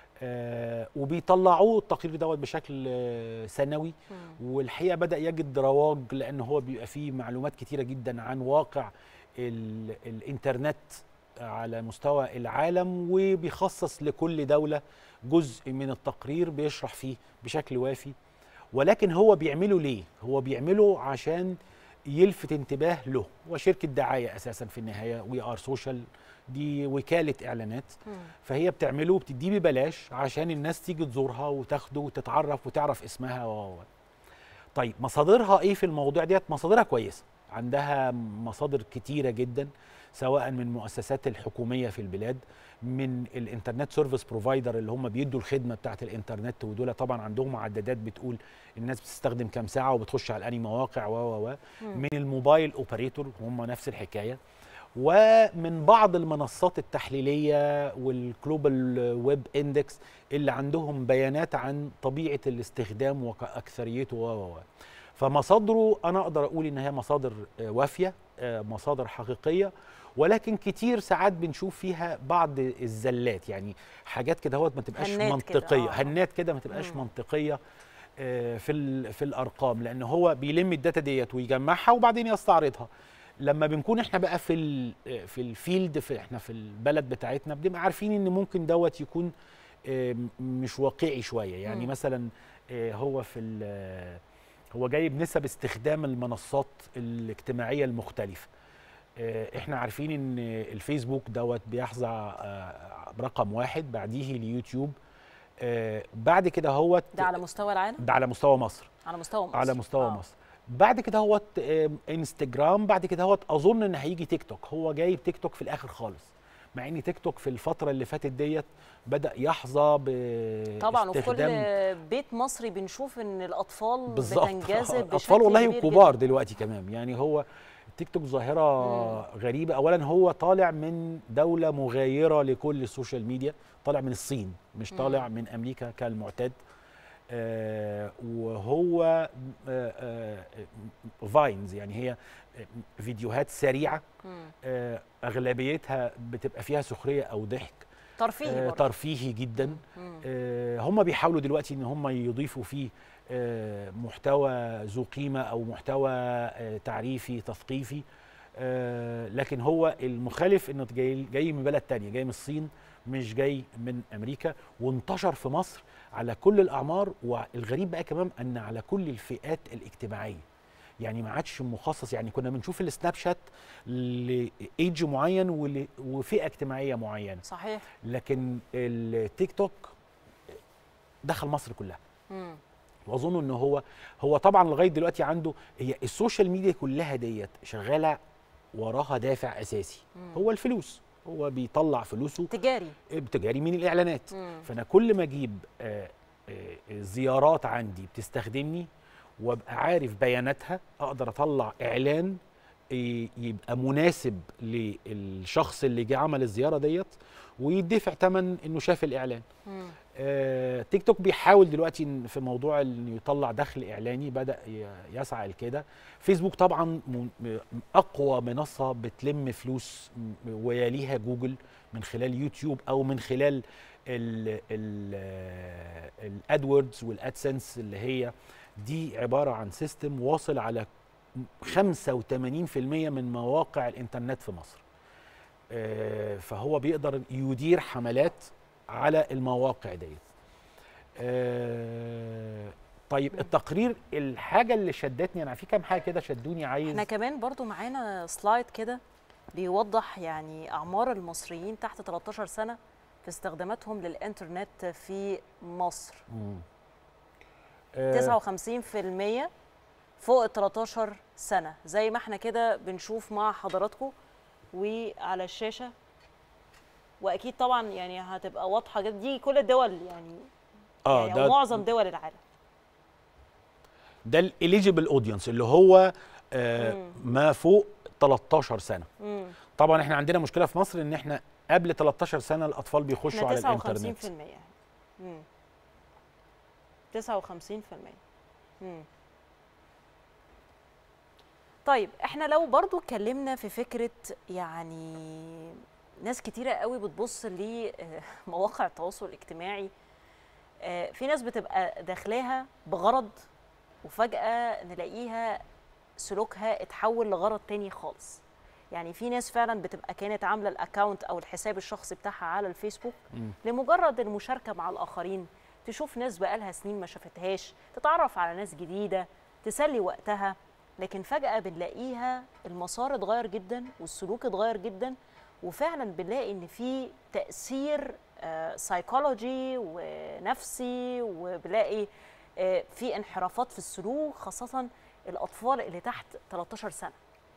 Speaker 13: وبيطلعوه التقرير دوت بشكل آه، سنوي والحقيقه بدا يجد رواج لان هو بيبقى فيه معلومات كتيره جدا عن واقع ال- الانترنت على مستوى العالم وبيخصص لكل دوله جزء من التقرير بيشرح فيه بشكل وافي ولكن هو بيعمله ليه هو بيعمله عشان يلفت انتباه له وشركه دعايه اساسا في النهايه وي ار سوشيال دي وكاله اعلانات فهي بتعمله وبتديه ببلاش عشان الناس تيجي تزورها وتاخده وتتعرف وتعرف اسمها و و- طيب مصادرها ايه في الموضوع ديت مصادرها كويسه عندها مصادر كتيره جدا سواء من المؤسسات الحكوميه في البلاد من الانترنت سيرفيس بروفايدر اللي هم بيدوا الخدمه بتاعه الانترنت ودول طبعا عندهم عدادات بتقول الناس بتستخدم كام ساعه وبتخش على انهي مواقع و و و
Speaker 14: مم.
Speaker 13: من الموبايل اوبريتور هم نفس الحكايه ومن بعض المنصات التحليليه والجلوبال ويب اندكس اللي عندهم بيانات عن طبيعه الاستخدام واكثريته و و و فمصادره انا اقدر اقول ان هي مصادر آه، وافيه آه، مصادر حقيقيه ولكن كتير ساعات بنشوف فيها بعض الزلات يعني حاجات كده هوت ما تبقاش
Speaker 1: هنات كده،
Speaker 13: منطقيه
Speaker 1: آه.
Speaker 13: هنات كده ما تبقاش منطقيه آه، في ال- في الارقام لان هو بيلم الداتا ديت ويجمعها وبعدين يستعرضها لما بنكون احنا بقى في ال- في الفيلد في احنا في البلد بتاعتنا بنبقى عارفين ان ممكن دوت يكون آه، م- مش واقعي شويه يعني
Speaker 14: مم.
Speaker 13: مثلا آه، هو في ال- هو جايب نسب استخدام المنصات الاجتماعيه المختلفه آه، احنا عارفين ان الفيسبوك دوت بيحظى آه، برقم واحد بعديه اليوتيوب آه، بعد كده هو
Speaker 1: ده على مستوى العالم
Speaker 13: ده على مستوى مصر
Speaker 1: على مستوى مصر
Speaker 13: على مستوى
Speaker 1: آه.
Speaker 13: مصر بعد كده هو انستجرام بعد كده هو اظن ان هيجي تيك توك هو جايب تيك توك في الاخر خالص مع ان تيك توك في الفتره اللي فاتت ديت بدا يحظى ب
Speaker 1: طبعا وفي كل بيت مصري بنشوف ان الاطفال
Speaker 13: بالظبط
Speaker 1: بتنجذب بشكل
Speaker 13: اطفال والله
Speaker 1: كبير
Speaker 13: وكبار
Speaker 1: جداً.
Speaker 13: دلوقتي كمان يعني هو التيك توك ظاهره غريبه اولا هو طالع من دوله مغايره لكل السوشيال ميديا طالع من الصين مش
Speaker 14: مم.
Speaker 13: طالع من امريكا كالمعتاد آه وهو آه آه فاينز يعني هي فيديوهات سريعه
Speaker 1: مم.
Speaker 13: آه اغلبيتها بتبقى فيها سخريه او ضحك
Speaker 1: ترفيهي
Speaker 13: آه
Speaker 1: برضه.
Speaker 13: ترفيهي جدا
Speaker 1: مم.
Speaker 13: آه هم بيحاولوا دلوقتي ان هم يضيفوا فيه آه محتوى ذو قيمه او محتوى آه تعريفي تثقيفي آه لكن هو المخالف انه جاي جاي من بلد تانية جاي من الصين مش جاي من امريكا وانتشر في مصر على كل الاعمار والغريب بقى كمان ان على كل الفئات الاجتماعيه يعني ما عادش مخصص يعني كنا بنشوف السناب شات لايدج معين ول- وفئه اجتماعيه معينه
Speaker 1: صحيح
Speaker 13: لكن التيك توك دخل مصر كلها
Speaker 1: مم.
Speaker 13: واظن ان هو هو طبعا لغايه دلوقتي عنده هي السوشيال ميديا كلها ديت شغاله وراها دافع اساسي
Speaker 1: مم.
Speaker 13: هو الفلوس هو بيطلع فلوسه
Speaker 1: تجاري
Speaker 13: تجاري من الاعلانات
Speaker 1: مم.
Speaker 13: فانا كل ما اجيب آه، آه، زيارات عندي بتستخدمني وابقى عارف بياناتها اقدر اطلع اعلان آه، يبقى مناسب للشخص اللي جه عمل الزياره ديت ويدفع ثمن انه شاف الاعلان
Speaker 1: مم.
Speaker 13: آه، تيك توك بيحاول دلوقتي إن في موضوع انه يطلع دخل اعلاني بدا ي- يسعى لكده فيسبوك طبعا م- م- اقوى منصه بتلم فلوس م- ويليها جوجل من خلال يوتيوب او من خلال الادوردز والادسنس اللي هي دي عباره عن سيستم واصل على 85% من مواقع الانترنت في مصر آه، فهو بيقدر يدير حملات على المواقع ديت آه، طيب التقرير الحاجه اللي شدتني انا في كام حاجه كده شدوني عايز
Speaker 1: احنا كمان برضو معانا سلايد كده بيوضح يعني اعمار المصريين تحت 13 سنه في استخداماتهم للانترنت في مصر
Speaker 13: مم. آه،
Speaker 1: 59% فوق ال 13 سنه زي ما احنا كده بنشوف مع حضراتكم وعلى الشاشه واكيد طبعا يعني هتبقى واضحه جدا دي كل الدول يعني
Speaker 13: اه
Speaker 1: يعني
Speaker 13: ده
Speaker 1: أو معظم دول العالم
Speaker 13: ده الاليجيبل اودينس اللي هو آه ما فوق 13 سنه
Speaker 1: مم.
Speaker 13: طبعا احنا عندنا مشكله في مصر ان احنا قبل 13 سنه الاطفال بيخشوا على
Speaker 1: احنا
Speaker 13: الانترنت
Speaker 1: 59% مم. 59% مم. طيب احنا لو برضو اتكلمنا في فكرة يعني ناس كتيرة قوي بتبص لمواقع التواصل الاجتماعي آه، في ناس بتبقى داخلاها بغرض وفجأة نلاقيها سلوكها اتحول لغرض تاني خالص يعني في ناس فعلا بتبقى كانت عاملة الاكونت او الحساب الشخصي بتاعها على الفيسبوك
Speaker 13: مم.
Speaker 1: لمجرد المشاركة مع الآخرين تشوف ناس بقالها سنين ما شافتهاش تتعرف على ناس جديدة تسلي وقتها لكن فجأة بنلاقيها المسار اتغير جدا والسلوك اتغير جدا وفعلا بنلاقي ان في تأثير سايكولوجي ونفسي وبنلاقي آه، في انحرافات في السلوك خاصة الأطفال اللي تحت 13 سنة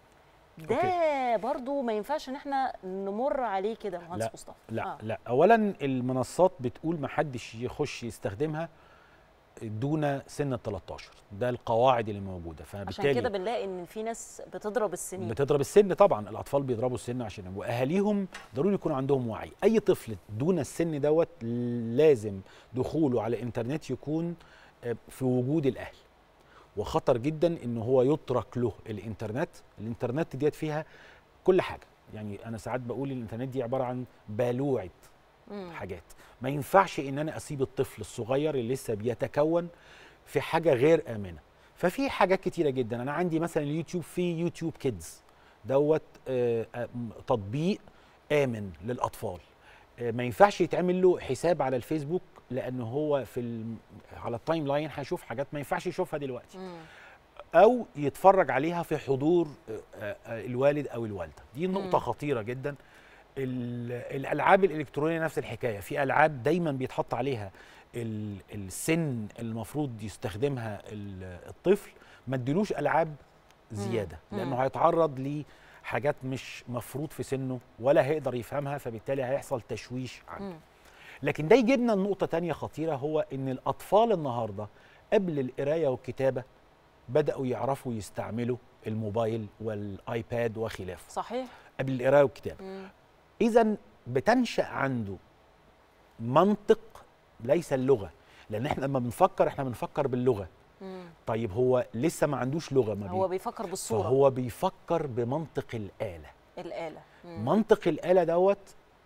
Speaker 1: ده برضو ما ينفعش ان احنا نمر عليه كده مهندس
Speaker 13: لا
Speaker 1: مصطفى
Speaker 13: لا
Speaker 1: آه.
Speaker 13: لا اولا المنصات بتقول ما حدش يخش يستخدمها دون سن ال 13 ده القواعد اللي موجوده
Speaker 1: عشان
Speaker 13: فبالتالي
Speaker 1: كده بنلاقي ان في ناس بتضرب السنين
Speaker 13: بتضرب السن طبعا الاطفال بيضربوا السن عشان واهاليهم ضروري يكون عندهم وعي اي طفل دون السن دوت لازم دخوله على الانترنت يكون آه، في وجود الاهل وخطر جدا ان هو يترك له الانترنت الانترنت ديت فيها كل حاجه يعني انا ساعات بقول الانترنت دي عباره عن بالوعه
Speaker 1: مم.
Speaker 13: حاجات ما ينفعش ان انا اسيب الطفل الصغير اللي لسه بيتكون في حاجه غير امنه ففي حاجات كتيره جدا انا عندي مثلا اليوتيوب في يوتيوب كيدز دوت آه، آه، م- تطبيق امن للاطفال آه، ما ينفعش يتعمل له حساب على الفيسبوك لان هو في الم- على التايم لاين هيشوف حاجات ما ينفعش يشوفها دلوقتي
Speaker 1: مم.
Speaker 13: او يتفرج عليها في حضور آه، آه، الوالد او الوالده دي نقطه
Speaker 1: مم.
Speaker 13: خطيره جدا ال- الالعاب الالكترونيه نفس الحكايه في العاب دايما بيتحط عليها ال- السن المفروض يستخدمها ال- الطفل ما اديلوش العاب زياده
Speaker 14: مم.
Speaker 13: لانه هيتعرض لحاجات مش مفروض في سنه ولا هيقدر يفهمها فبالتالي هيحصل تشويش عنده
Speaker 1: مم.
Speaker 13: لكن ده يجيبنا لنقطة تانية خطيرة هو إن الأطفال النهاردة قبل القراية والكتابة بدأوا يعرفوا يستعملوا الموبايل والآيباد وخلافه
Speaker 1: صحيح
Speaker 13: قبل القراية والكتابة
Speaker 1: مم.
Speaker 13: إذا بتنشأ عنده منطق ليس اللغة لأن إحنا لما بنفكر إحنا بنفكر باللغة
Speaker 1: مم.
Speaker 13: طيب هو لسه ما عندوش لغة ما
Speaker 1: هو بيفكر بالصوره
Speaker 13: فهو بيفكر بمنطق الآلة
Speaker 1: الاله مم.
Speaker 13: منطق الآلة دوت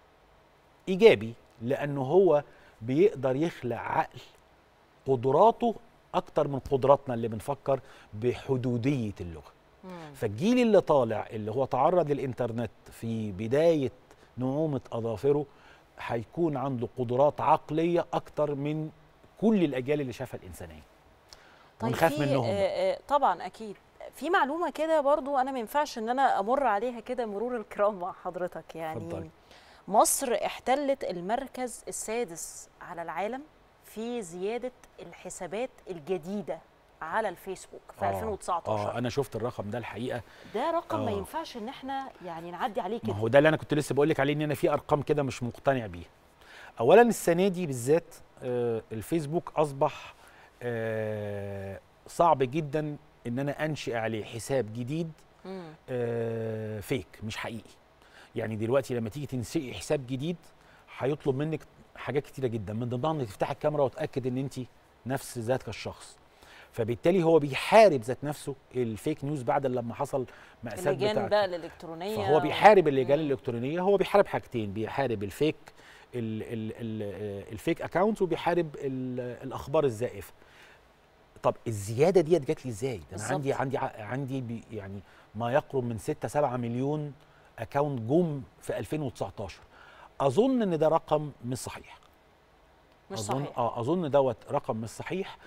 Speaker 13: إيجابي لأنه هو بيقدر يخلق عقل قدراته أكتر من قدراتنا اللي بنفكر بحدودية اللغة
Speaker 1: مم.
Speaker 13: فالجيل اللي طالع اللي هو تعرض للإنترنت في بداية نعومة أظافره هيكون عنده قدرات عقلية أكتر من كل الأجيال اللي شافها الإنسانية ونخاف
Speaker 1: في-
Speaker 13: منهم بقى.
Speaker 1: آه، آه، طبعا اكيد في معلومه كده برضو انا ما ينفعش ان انا امر عليها كده مرور الكرام مع حضرتك يعني
Speaker 13: اتفضلي.
Speaker 1: مصر احتلت المركز السادس على العالم في زياده الحسابات الجديده على الفيسبوك في
Speaker 13: آه،
Speaker 1: 2019
Speaker 13: اه انا شفت الرقم ده الحقيقه
Speaker 1: ده رقم ما
Speaker 13: آه.
Speaker 1: ينفعش ان احنا يعني نعدي عليه
Speaker 13: ما
Speaker 1: كده
Speaker 13: هو ده اللي انا كنت لسه بقول لك عليه ان انا في ارقام كده مش مقتنع بيها اولا السنه دي بالذات آه، الفيسبوك اصبح آه، صعب جدا ان انا انشئ عليه حساب جديد
Speaker 1: مم.
Speaker 13: آه، فيك مش حقيقي يعني دلوقتي لما تيجي تنشئي حساب جديد هيطلب منك حاجات كتيره جدا من ضمنها انك تفتح الكاميرا وتاكد ان انت نفس ذاتك الشخص فبالتالي هو بيحارب ذات نفسه الفيك نيوز بعد لما حصل مأساة
Speaker 1: اللجان
Speaker 13: بتاعت
Speaker 1: بقى الالكترونيه
Speaker 13: فهو بيحارب اللجان الالكترونيه هو بيحارب حاجتين بيحارب الفيك ال ال ال الفيك اكونتس وبيحارب ال الاخبار الزائفه طب الزياده ديت جات لي ازاي ده انا
Speaker 1: بالظبط.
Speaker 13: عندي عندي ع- عندي بي يعني ما يقرب من 6 7 مليون اكونت جم في 2019 اظن ان ده رقم مش صحيح
Speaker 1: مش
Speaker 13: اظن
Speaker 1: صحيح
Speaker 13: اه اظن دوت رقم مش صحيح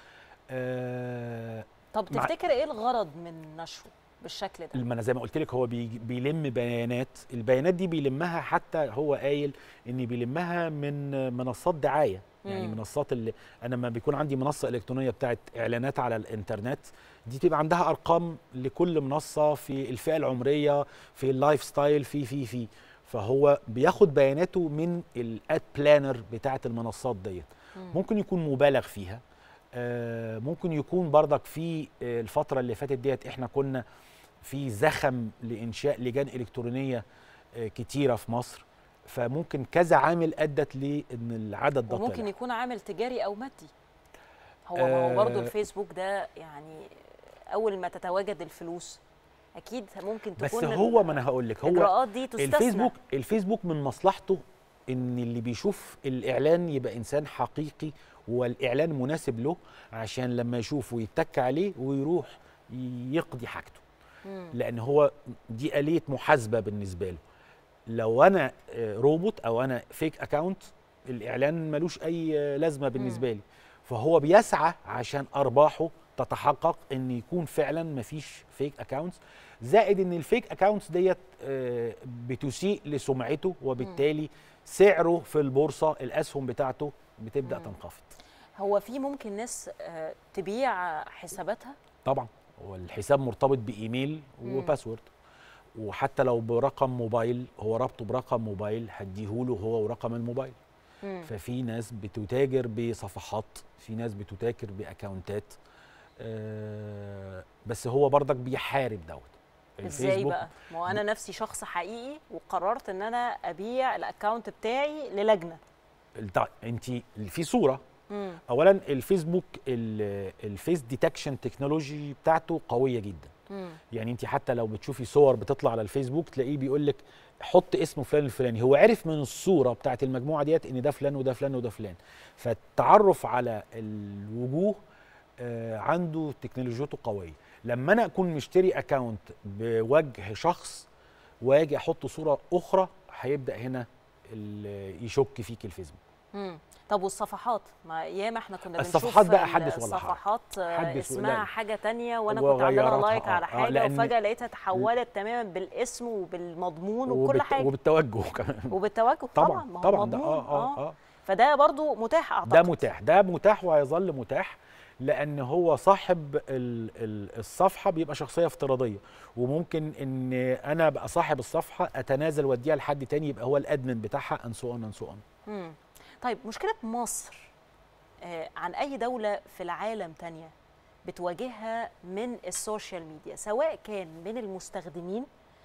Speaker 13: آه
Speaker 1: طب
Speaker 13: مع-
Speaker 1: تفتكر ايه الغرض من نشره بالشكل ده
Speaker 13: ما انا زي ما قلت لك هو بي بيلم بيانات البيانات دي بيلمها حتى هو قايل ان بيلمها من منصات دعايه يعني
Speaker 1: مم.
Speaker 13: منصات اللي انا لما بيكون عندي منصه الكترونيه بتاعت اعلانات على الانترنت دي تبقى عندها ارقام لكل منصه في الفئه العمريه في اللايف ستايل في في في فهو بياخد بياناته من الاد بلانر بتاعت المنصات ديت
Speaker 1: مم.
Speaker 13: ممكن يكون مبالغ فيها آه، ممكن يكون برضك في آه، الفتره اللي فاتت ديت احنا كنا في زخم لانشاء لجان الكترونيه آه، كتيره في مصر فممكن كذا عامل ادت لان العدد ده
Speaker 1: وممكن
Speaker 13: طلع.
Speaker 1: يكون عامل تجاري او مادي هو ما هو برضه
Speaker 13: آه.
Speaker 1: الفيسبوك ده يعني اول ما تتواجد الفلوس اكيد ممكن
Speaker 13: بس
Speaker 1: تكون
Speaker 13: هو ما انا هقول لك هو
Speaker 1: الإجراءات دي تستثنى.
Speaker 13: الفيسبوك الفيسبوك من مصلحته ان اللي بيشوف الاعلان يبقى انسان حقيقي والاعلان مناسب له عشان لما يشوفه يتك عليه ويروح يقضي حاجته
Speaker 1: مم.
Speaker 13: لان هو دي آلية محاسبة بالنسبة له لو انا آه، روبوت او انا فيك اكاونت الاعلان ملوش اي آه، لازمة بالنسبة لي فهو بيسعى عشان ارباحه تتحقق ان يكون فعلا مفيش فيك اكاونتس زائد ان الفيك اكاونتس ديت آه، بتسيء لسمعته وبالتالي سعره في البورصة الاسهم بتاعته بتبدأ
Speaker 1: مم.
Speaker 13: تنخفض
Speaker 1: هو في ممكن ناس آه، تبيع حساباتها
Speaker 13: طبعا هو الحساب مرتبط بايميل
Speaker 1: مم.
Speaker 13: وباسورد وحتى لو برقم موبايل هو رابطه برقم موبايل هديهوله هو ورقم الموبايل
Speaker 1: مم.
Speaker 13: ففي ناس بتتاجر بصفحات في ناس بتتاجر باكونتات آه، بس هو برضك بيحارب دوت
Speaker 1: ازاي بقى ما هو انا نفسي شخص حقيقي وقررت ان انا ابيع الاكونت بتاعي للجنه
Speaker 13: انت في صوره
Speaker 1: مم.
Speaker 13: اولا الفيسبوك ال- الفيس ديتكشن تكنولوجي بتاعته قويه جدا
Speaker 1: مم.
Speaker 13: يعني انت حتى لو بتشوفي صور بتطلع على الفيسبوك تلاقيه بيقول لك حط اسم فلان الفلاني هو عرف من الصوره بتاعت المجموعه ديت ان ده فلان وده فلان وده فلان فالتعرف على الوجوه آه، عنده تكنولوجيته قويه لما انا اكون مشتري اكونت بوجه شخص واجي احط صوره اخرى هيبدا هنا ال- يشك فيك الفيسبوك
Speaker 1: مم. طب والصفحات ما ياما احنا كنا
Speaker 13: الصفحات
Speaker 1: بنشوف
Speaker 13: بقى حدث ولا حرج.
Speaker 1: الصفحات آه،
Speaker 13: حدث
Speaker 1: اسمها
Speaker 13: ولا-
Speaker 1: حاجه تانية وانا كنت عامله
Speaker 13: وغيرتها،
Speaker 1: لايك على
Speaker 13: آه، آه،
Speaker 1: حاجه
Speaker 13: لأن-
Speaker 1: وفجاه لقيتها تحولت تماما بالاسم وبالمضمون وكل
Speaker 13: وبالت-
Speaker 1: حاجه
Speaker 13: وبالتوجه كمان
Speaker 1: وبالتوجه
Speaker 13: طبعا
Speaker 1: طبعا ما هو
Speaker 13: طبعا ده
Speaker 1: مضمون
Speaker 13: اه اه اه
Speaker 1: فده برضو متاح اعتقد
Speaker 13: ده متاح ده متاح وهيظل متاح لان هو صاحب ال- ال- الصفحه بيبقى شخصيه افتراضيه وممكن ان انا ابقى صاحب الصفحه اتنازل واديها لحد تاني يبقى هو الادمن بتاعها ان سو اون ان سو اون
Speaker 1: مم. طيب مشكله مصر آه، عن اي دوله في العالم تانية بتواجهها من السوشيال ميديا سواء كان من المستخدمين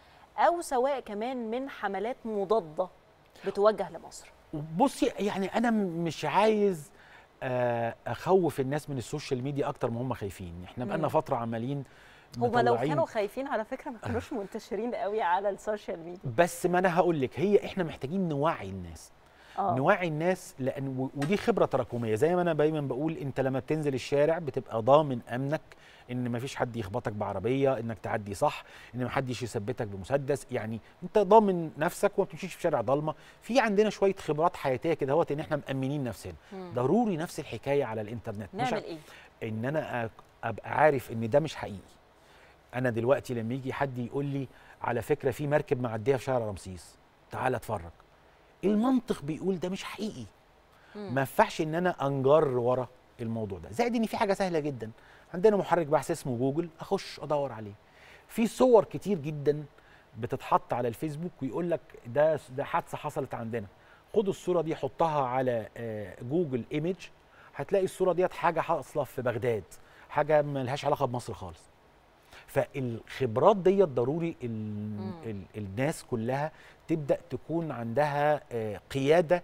Speaker 1: او سواء كمان من حملات مضاده بتوجه لمصر
Speaker 13: بصي يعني انا م- مش عايز آه، اخوف الناس من السوشيال ميديا اكتر ما هم خايفين احنا بقالنا
Speaker 1: مم.
Speaker 13: فتره عمالين
Speaker 1: هما لو
Speaker 13: مطلعين-
Speaker 1: كانوا خايفين على فكره ما كانوش منتشرين قوي على السوشيال ميديا
Speaker 13: بس ما انا هقول لك هي احنا محتاجين نوعي الناس
Speaker 1: آه.
Speaker 13: نوعي الناس لان و- ودي خبره تراكميه زي ما انا دايما بقول انت لما بتنزل الشارع بتبقى ضامن امنك ان مفيش حد يخبطك بعربيه انك تعدي صح ان محدش يثبتك بمسدس يعني انت ضامن نفسك وما بتمشيش في شارع ضلمه في عندنا شويه خبرات حياتيه كده اهوت ان احنا مامنين نفسنا
Speaker 1: مم.
Speaker 13: ضروري نفس الحكايه على الانترنت مش
Speaker 1: نعمل
Speaker 13: ع-
Speaker 1: ايه
Speaker 13: ان انا أ- ابقى عارف ان ده مش حقيقي انا دلوقتي لما يجي حد يقول لي على فكره في مركب معديه في شارع رمسيس تعال اتفرج المنطق بيقول ده مش حقيقي ما ينفعش ان انا انجر ورا الموضوع ده زائد ان في حاجه سهله جدا عندنا محرك بحث اسمه جوجل اخش ادور عليه في صور كتير جدا بتتحط على الفيسبوك ويقول لك ده ده حادثه حصلت عندنا خد الصوره دي حطها على آه، جوجل ايمج هتلاقي الصوره ديت حاجه حاصله في بغداد حاجه ملهاش علاقه بمصر خالص فالخبرات ديت ضروري ال ال الناس كلها تبدا تكون عندها آه، قياده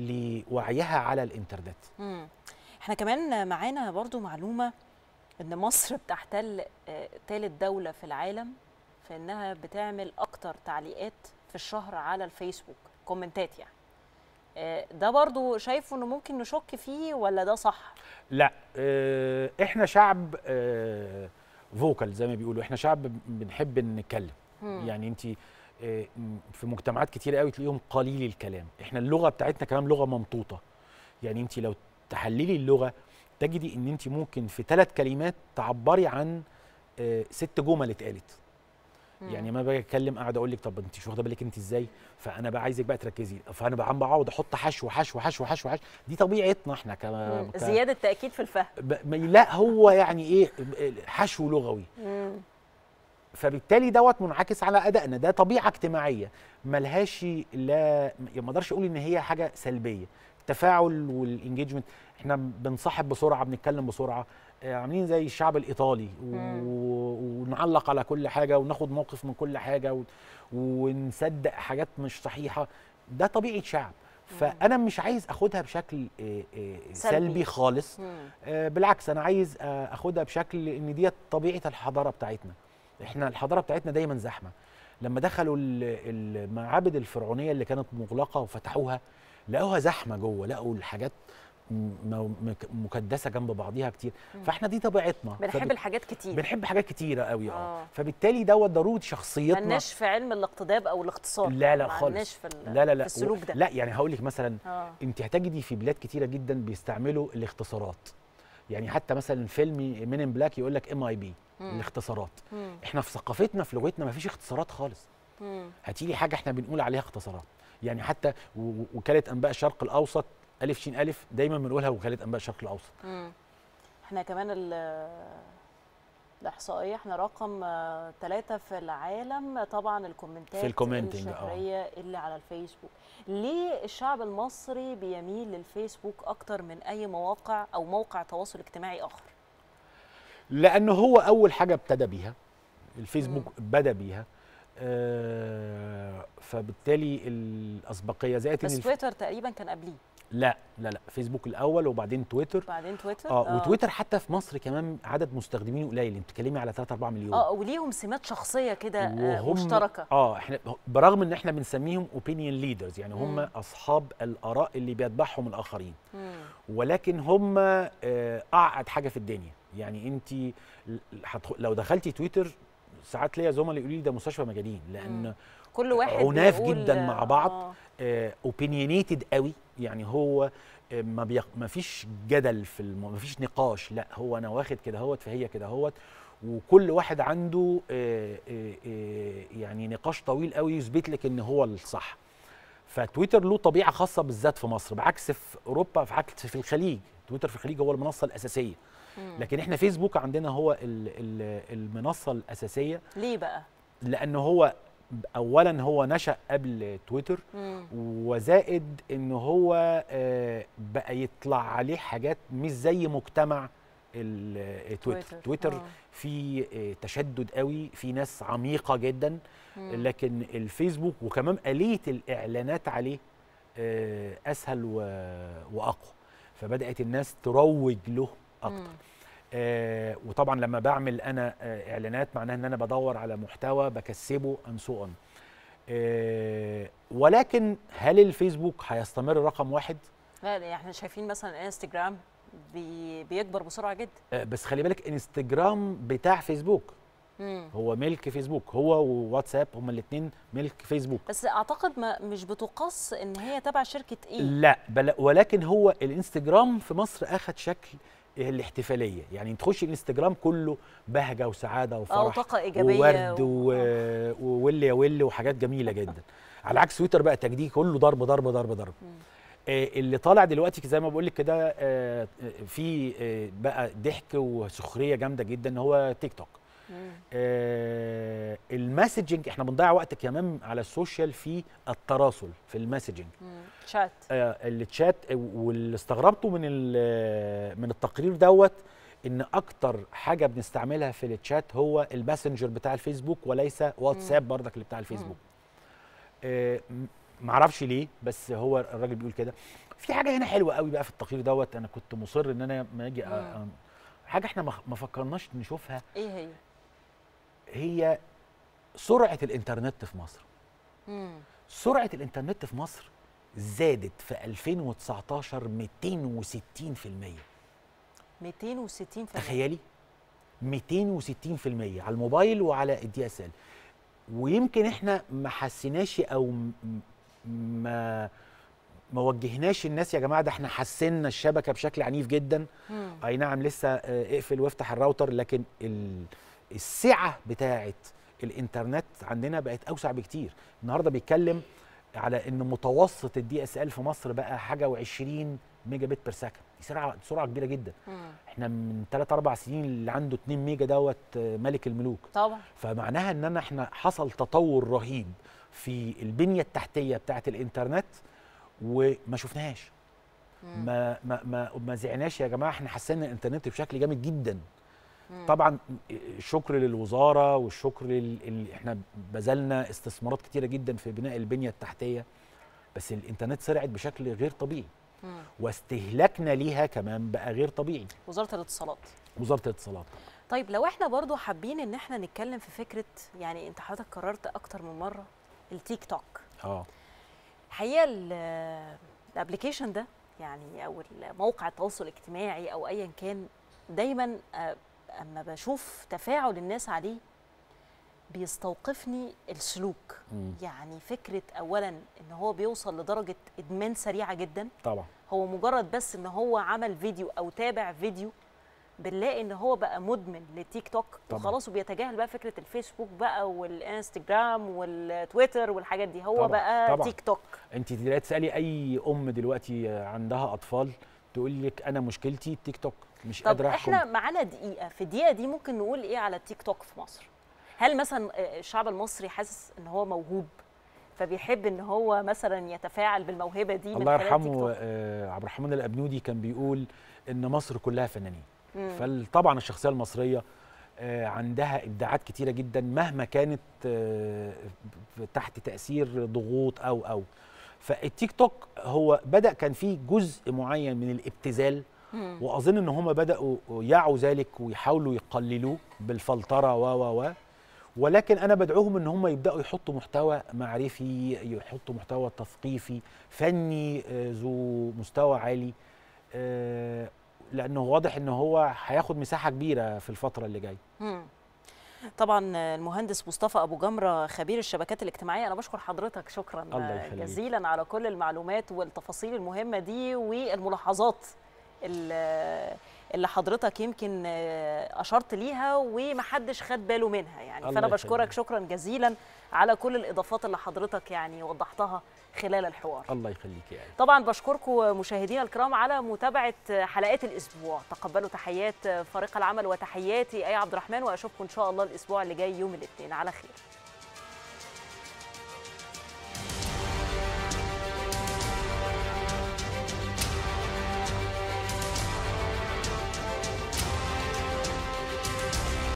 Speaker 13: لوعيها على الانترنت
Speaker 1: مم. احنا كمان معانا برضو معلومة ان مصر بتحتل آه، تالت دولة في العالم في انها بتعمل اكتر تعليقات في الشهر على الفيسبوك كومنتات يعني آه، ده برضو شايفه انه ممكن نشك فيه ولا ده صح
Speaker 13: لا آه، احنا شعب آه، فوكال زي ما بيقولوا احنا شعب بنحب نتكلم
Speaker 1: مم.
Speaker 13: يعني انت آه، م- في مجتمعات كتير قوي تلاقيهم قليل الكلام احنا اللغه بتاعتنا كمان لغه ممطوطه يعني انت لو تحللي اللغه تجدي ان انت ممكن في ثلاث كلمات تعبري عن آه، ست جمل اتقالت
Speaker 1: مم.
Speaker 13: يعني ما باجي اتكلم قاعد اقول لك طب انت مش واخده بالك انت ازاي فانا بقى عايزك بقى تركزي فانا بقى عم بقعد احط حشو حشو حشو حشو حشو دي طبيعتنا احنا ك...
Speaker 1: مم.
Speaker 13: ك...
Speaker 1: زيادة تأكيد في الفهم
Speaker 13: ب... ما- لا هو يعني ايه حشو لغوي
Speaker 1: مم.
Speaker 13: فبالتالي دوت منعكس على ادائنا ده طبيعه اجتماعيه ملهاش لا ما اقدرش اقول ان هي حاجه سلبيه التفاعل والانجيجمنت احنا بنصاحب بسرعه بنتكلم بسرعه آه، عاملين زي الشعب الايطالي و... ونعلق على كل حاجه وناخد موقف من كل حاجه و... ونصدق حاجات مش صحيحه ده طبيعه شعب فانا مش عايز اخدها بشكل آه، آه،
Speaker 1: سلبي.
Speaker 13: سلبي خالص
Speaker 1: مم.
Speaker 13: آه، بالعكس انا عايز آه، اخدها بشكل ان دي طبيعه الحضاره بتاعتنا احنا الحضاره بتاعتنا دايما زحمه لما دخلوا ال- المعابد الفرعونيه اللي كانت مغلقه وفتحوها لقوها زحمه جوه لقوا الحاجات م- م- مك- مكدسه جنب بعضيها كتير
Speaker 1: مم.
Speaker 13: فاحنا دي طبيعتنا
Speaker 1: بنحب
Speaker 13: فبت-
Speaker 1: الحاجات كتير
Speaker 13: بنحب حاجات كتيره قوي اه
Speaker 1: آه.
Speaker 13: فبالتالي دوت ضروري شخصيتنا
Speaker 1: ملناش في علم الاقتداب او الاختصار
Speaker 13: لا لا
Speaker 1: ملناش
Speaker 13: خالص
Speaker 1: في ال-
Speaker 13: لا لا لا
Speaker 1: في السلوك ده
Speaker 13: لا يعني هقول لك مثلا
Speaker 1: آه.
Speaker 13: انت هتجدي في بلاد كتيره جدا بيستعملوا الاختصارات يعني حتى مثلا فيلم من ان بلاك يقول لك ام اي بي
Speaker 1: مم.
Speaker 13: الاختصارات
Speaker 1: مم.
Speaker 13: احنا في ثقافتنا في لغتنا ما فيش اختصارات خالص
Speaker 1: مم.
Speaker 13: هاتي لي حاجه احنا بنقول عليها اختصارات يعني حتى و- وكاله انباء الشرق الاوسط الف شين الف دايما بنقولها وكاله انباء الشرق الاوسط
Speaker 1: مم. احنا كمان ال الاحصائيه احنا رقم ثلاثة في العالم طبعا الكومنتات
Speaker 13: في الكومنتنج، آه.
Speaker 1: الشهريه اللي على الفيسبوك ليه الشعب المصري بيميل للفيسبوك اكتر من اي مواقع او موقع تواصل اجتماعي اخر
Speaker 13: لانه هو اول حاجه ابتدى بيها الفيسبوك بدا بيها آه فبالتالي الاسبقيه زائد
Speaker 1: بس
Speaker 13: إن الف-
Speaker 1: تويتر تقريبا كان قبليه
Speaker 13: لا لا لا فيسبوك الاول وبعدين تويتر
Speaker 1: بعدين تويتر
Speaker 13: اه وتويتر حتى في مصر كمان عدد مستخدمينه قليل انت بتتكلمي على 3 4 مليون
Speaker 1: اه وليهم سمات شخصيه كده آه،
Speaker 13: وهم
Speaker 1: مشتركه
Speaker 13: اه احنا برغم ان احنا بنسميهم اوبينيون ليدرز يعني هم
Speaker 1: مم.
Speaker 13: اصحاب الاراء اللي بيتبعهم الاخرين
Speaker 1: مم.
Speaker 13: ولكن هم آه، اعقد حاجه في الدنيا يعني انت ل- هتخ- لو دخلتي تويتر ساعات ليا زملاء يقولوا لي ده مستشفى مجانين لان
Speaker 1: مم. كل واحد
Speaker 13: عناف
Speaker 1: بيقول-
Speaker 13: جدا مع بعض
Speaker 1: آه.
Speaker 13: اوبينيونيتد قوي يعني هو آه، ما بيق... ما فيش جدل في الم... ما فيش نقاش لا هو انا واخد كده هوت فهي كده هوت وكل واحد عنده آه، آه، آه، يعني نقاش طويل قوي يثبت لك ان هو الصح فتويتر له طبيعه خاصه بالذات في مصر بعكس في اوروبا في عكس في الخليج تويتر في الخليج هو المنصه الاساسيه
Speaker 1: مم.
Speaker 13: لكن احنا فيسبوك عندنا هو ال... ال... المنصه الاساسيه
Speaker 1: ليه بقى
Speaker 13: لان هو اولا هو نشا قبل تويتر
Speaker 1: مم.
Speaker 13: وزائد ان هو آه، بقى يطلع عليه حاجات مش زي مجتمع ال- تويتر
Speaker 1: تويتر،
Speaker 13: تويتر
Speaker 1: آه.
Speaker 13: في آه، تشدد قوي في ناس عميقه جدا
Speaker 1: مم.
Speaker 13: لكن الفيسبوك وكمان آلية الإعلانات عليه آه، أسهل و- وأقوى فبدأت الناس تروج له أكتر
Speaker 1: مم.
Speaker 13: آه وطبعا لما بعمل انا آه اعلانات معناها ان انا بدور على محتوى بكسبه ان سو اون آه ولكن هل الفيسبوك هيستمر رقم واحد
Speaker 1: لا يعني احنا شايفين مثلا انستجرام بي بيكبر بسرعه جدا
Speaker 13: آه بس خلي بالك انستجرام بتاع فيسبوك
Speaker 1: مم.
Speaker 13: هو ملك فيسبوك هو وواتساب هما الاثنين ملك فيسبوك
Speaker 1: بس اعتقد ما مش بتقص ان هي تبع شركه ايه
Speaker 13: لا بل ولكن هو الانستجرام في مصر اخد شكل الاحتفاليه يعني تخش الانستجرام كله بهجه وسعاده وفرح
Speaker 1: طاقة إيجابية
Speaker 13: وورد
Speaker 1: و-
Speaker 13: و... وولي يا ولي وحاجات جميله جدا على عكس تويتر بقى تجديد كله ضرب ضرب ضرب ضرب آه اللي طالع دلوقتي زي ما بقول لك كده آه في آه بقى ضحك وسخريه جامده جدا هو تيك توك آه المسجنج احنا بنضيع وقت كمان على السوشيال في التراسل في المسجنج
Speaker 1: شات
Speaker 13: آه التشات واللي استغربته من ال- من التقرير دوت ان اكتر حاجه بنستعملها في التشات هو الماسنجر بتاع الفيسبوك وليس واتساب برضك اللي بتاع الفيسبوك آه م- معرفش ليه بس هو الراجل بيقول كده في حاجه هنا حلوه قوي بقى في التقرير دوت انا كنت مصر ان انا ما اجي أ-
Speaker 1: مم.
Speaker 13: أ- حاجه احنا ما ما فكرناش نشوفها
Speaker 1: ايه هي
Speaker 13: هي سرعه الانترنت في مصر
Speaker 1: مم.
Speaker 13: سرعه الانترنت في مصر زادت في 2019 260%
Speaker 1: 260
Speaker 13: تخيلي 260% على الموبايل وعلى الدي اس ال ويمكن احنا ما حسيناش او م- م- ما ما وجهناش الناس يا جماعه ده احنا حسنا الشبكه بشكل عنيف جدا
Speaker 1: مم.
Speaker 13: اي نعم لسه آه، اقفل وافتح الراوتر لكن ال- السعه بتاعه الانترنت عندنا بقت اوسع بكتير النهارده بيتكلم على ان متوسط الدي اس ال في مصر بقى حاجه و20 ميجا بت بير سكند دي سرعه سرعه كبيره جدا
Speaker 1: مم.
Speaker 13: احنا من 3 4 سنين اللي عنده 2 ميجا دوت آه، ملك الملوك
Speaker 1: طبعا
Speaker 13: فمعناها ان انا احنا حصل تطور رهيب في البنيه التحتيه بتاعه الانترنت وما شفناهاش ما ما ما ما زعناش يا جماعه احنا حسينا الانترنت بشكل جامد جدا طبعا الشكر للوزاره والشكر لل... ال- احنا بذلنا استثمارات كتيره جدا في بناء البنيه التحتيه بس الانترنت سرعت بشكل غير طبيعي
Speaker 1: مم.
Speaker 13: واستهلاكنا ليها كمان بقى غير طبيعي
Speaker 1: وزاره الاتصالات
Speaker 13: وزاره الاتصالات
Speaker 1: طيب لو احنا برضو حابين ان احنا نتكلم في فكره يعني انت حضرتك قررت اكتر من مره التيك توك
Speaker 13: اه
Speaker 1: الحقيقه الابلكيشن ده يعني او موقع التواصل الاجتماعي او ايا كان دايما آه، اما بشوف تفاعل الناس عليه بيستوقفني السلوك
Speaker 13: مم.
Speaker 1: يعني فكره اولا ان هو بيوصل لدرجه ادمان سريعه جدا
Speaker 13: طبعا
Speaker 1: هو مجرد بس ان هو عمل فيديو او تابع فيديو بنلاقي ان هو بقى مدمن للتيك توك
Speaker 13: طبعاً.
Speaker 1: وخلاص وبيتجاهل بقى فكره الفيسبوك بقى والانستجرام والتويتر والحاجات دي هو
Speaker 13: طبعاً،
Speaker 1: بقى
Speaker 13: طبعاً.
Speaker 1: تيك توك
Speaker 13: انت دلوقتي تسالي اي ام دلوقتي عندها اطفال تقول لك انا مشكلتي التيك توك مش
Speaker 1: طب
Speaker 13: قادر احكم
Speaker 1: احنا معانا دقيقه في الدقيقه دي ممكن نقول ايه على التيك توك في مصر هل مثلا آه، الشعب المصري حاسس ان هو موهوب فبيحب ان هو مثلا يتفاعل بالموهبه دي من
Speaker 13: الله
Speaker 1: خلال التيك
Speaker 13: يرحمه
Speaker 1: توك
Speaker 13: آه، عبد الرحمن الابنودي كان بيقول ان مصر كلها فنانين
Speaker 1: مم.
Speaker 13: فطبعا الشخصيه المصريه آه، عندها ابداعات كتيره جدا مهما كانت آه، ب- تحت تاثير ضغوط او او فالتيك توك هو بدا كان فيه جزء معين من الابتذال
Speaker 14: مم.
Speaker 13: واظن ان هم بداوا يعوا ذلك ويحاولوا يقللوه بالفلتره و و و ولكن انا بدعوهم ان هم يبداوا يحطوا محتوى معرفي يحطوا محتوى تثقيفي فني آه، ذو مستوى عالي آه، لانه واضح ان هو هياخد مساحه كبيره في الفتره اللي جايه
Speaker 1: مم. طبعا المهندس مصطفى ابو جمره خبير الشبكات الاجتماعيه انا بشكر حضرتك شكرا
Speaker 13: الله يخليك.
Speaker 1: جزيلا على كل المعلومات والتفاصيل المهمه دي والملاحظات اللي اللي حضرتك يمكن آه، اشرت ليها ومحدش خد باله منها يعني
Speaker 13: الله
Speaker 1: فانا
Speaker 13: يخليك.
Speaker 1: بشكرك شكرا جزيلا على كل الاضافات اللي حضرتك يعني وضحتها خلال الحوار
Speaker 13: الله يخليك يا آية.
Speaker 1: طبعا بشكركم مشاهدينا الكرام على متابعه حلقات الاسبوع تقبلوا تحيات فريق العمل وتحياتي اي عبد الرحمن واشوفكم ان شاء الله الاسبوع اللي جاي يوم الاثنين على خير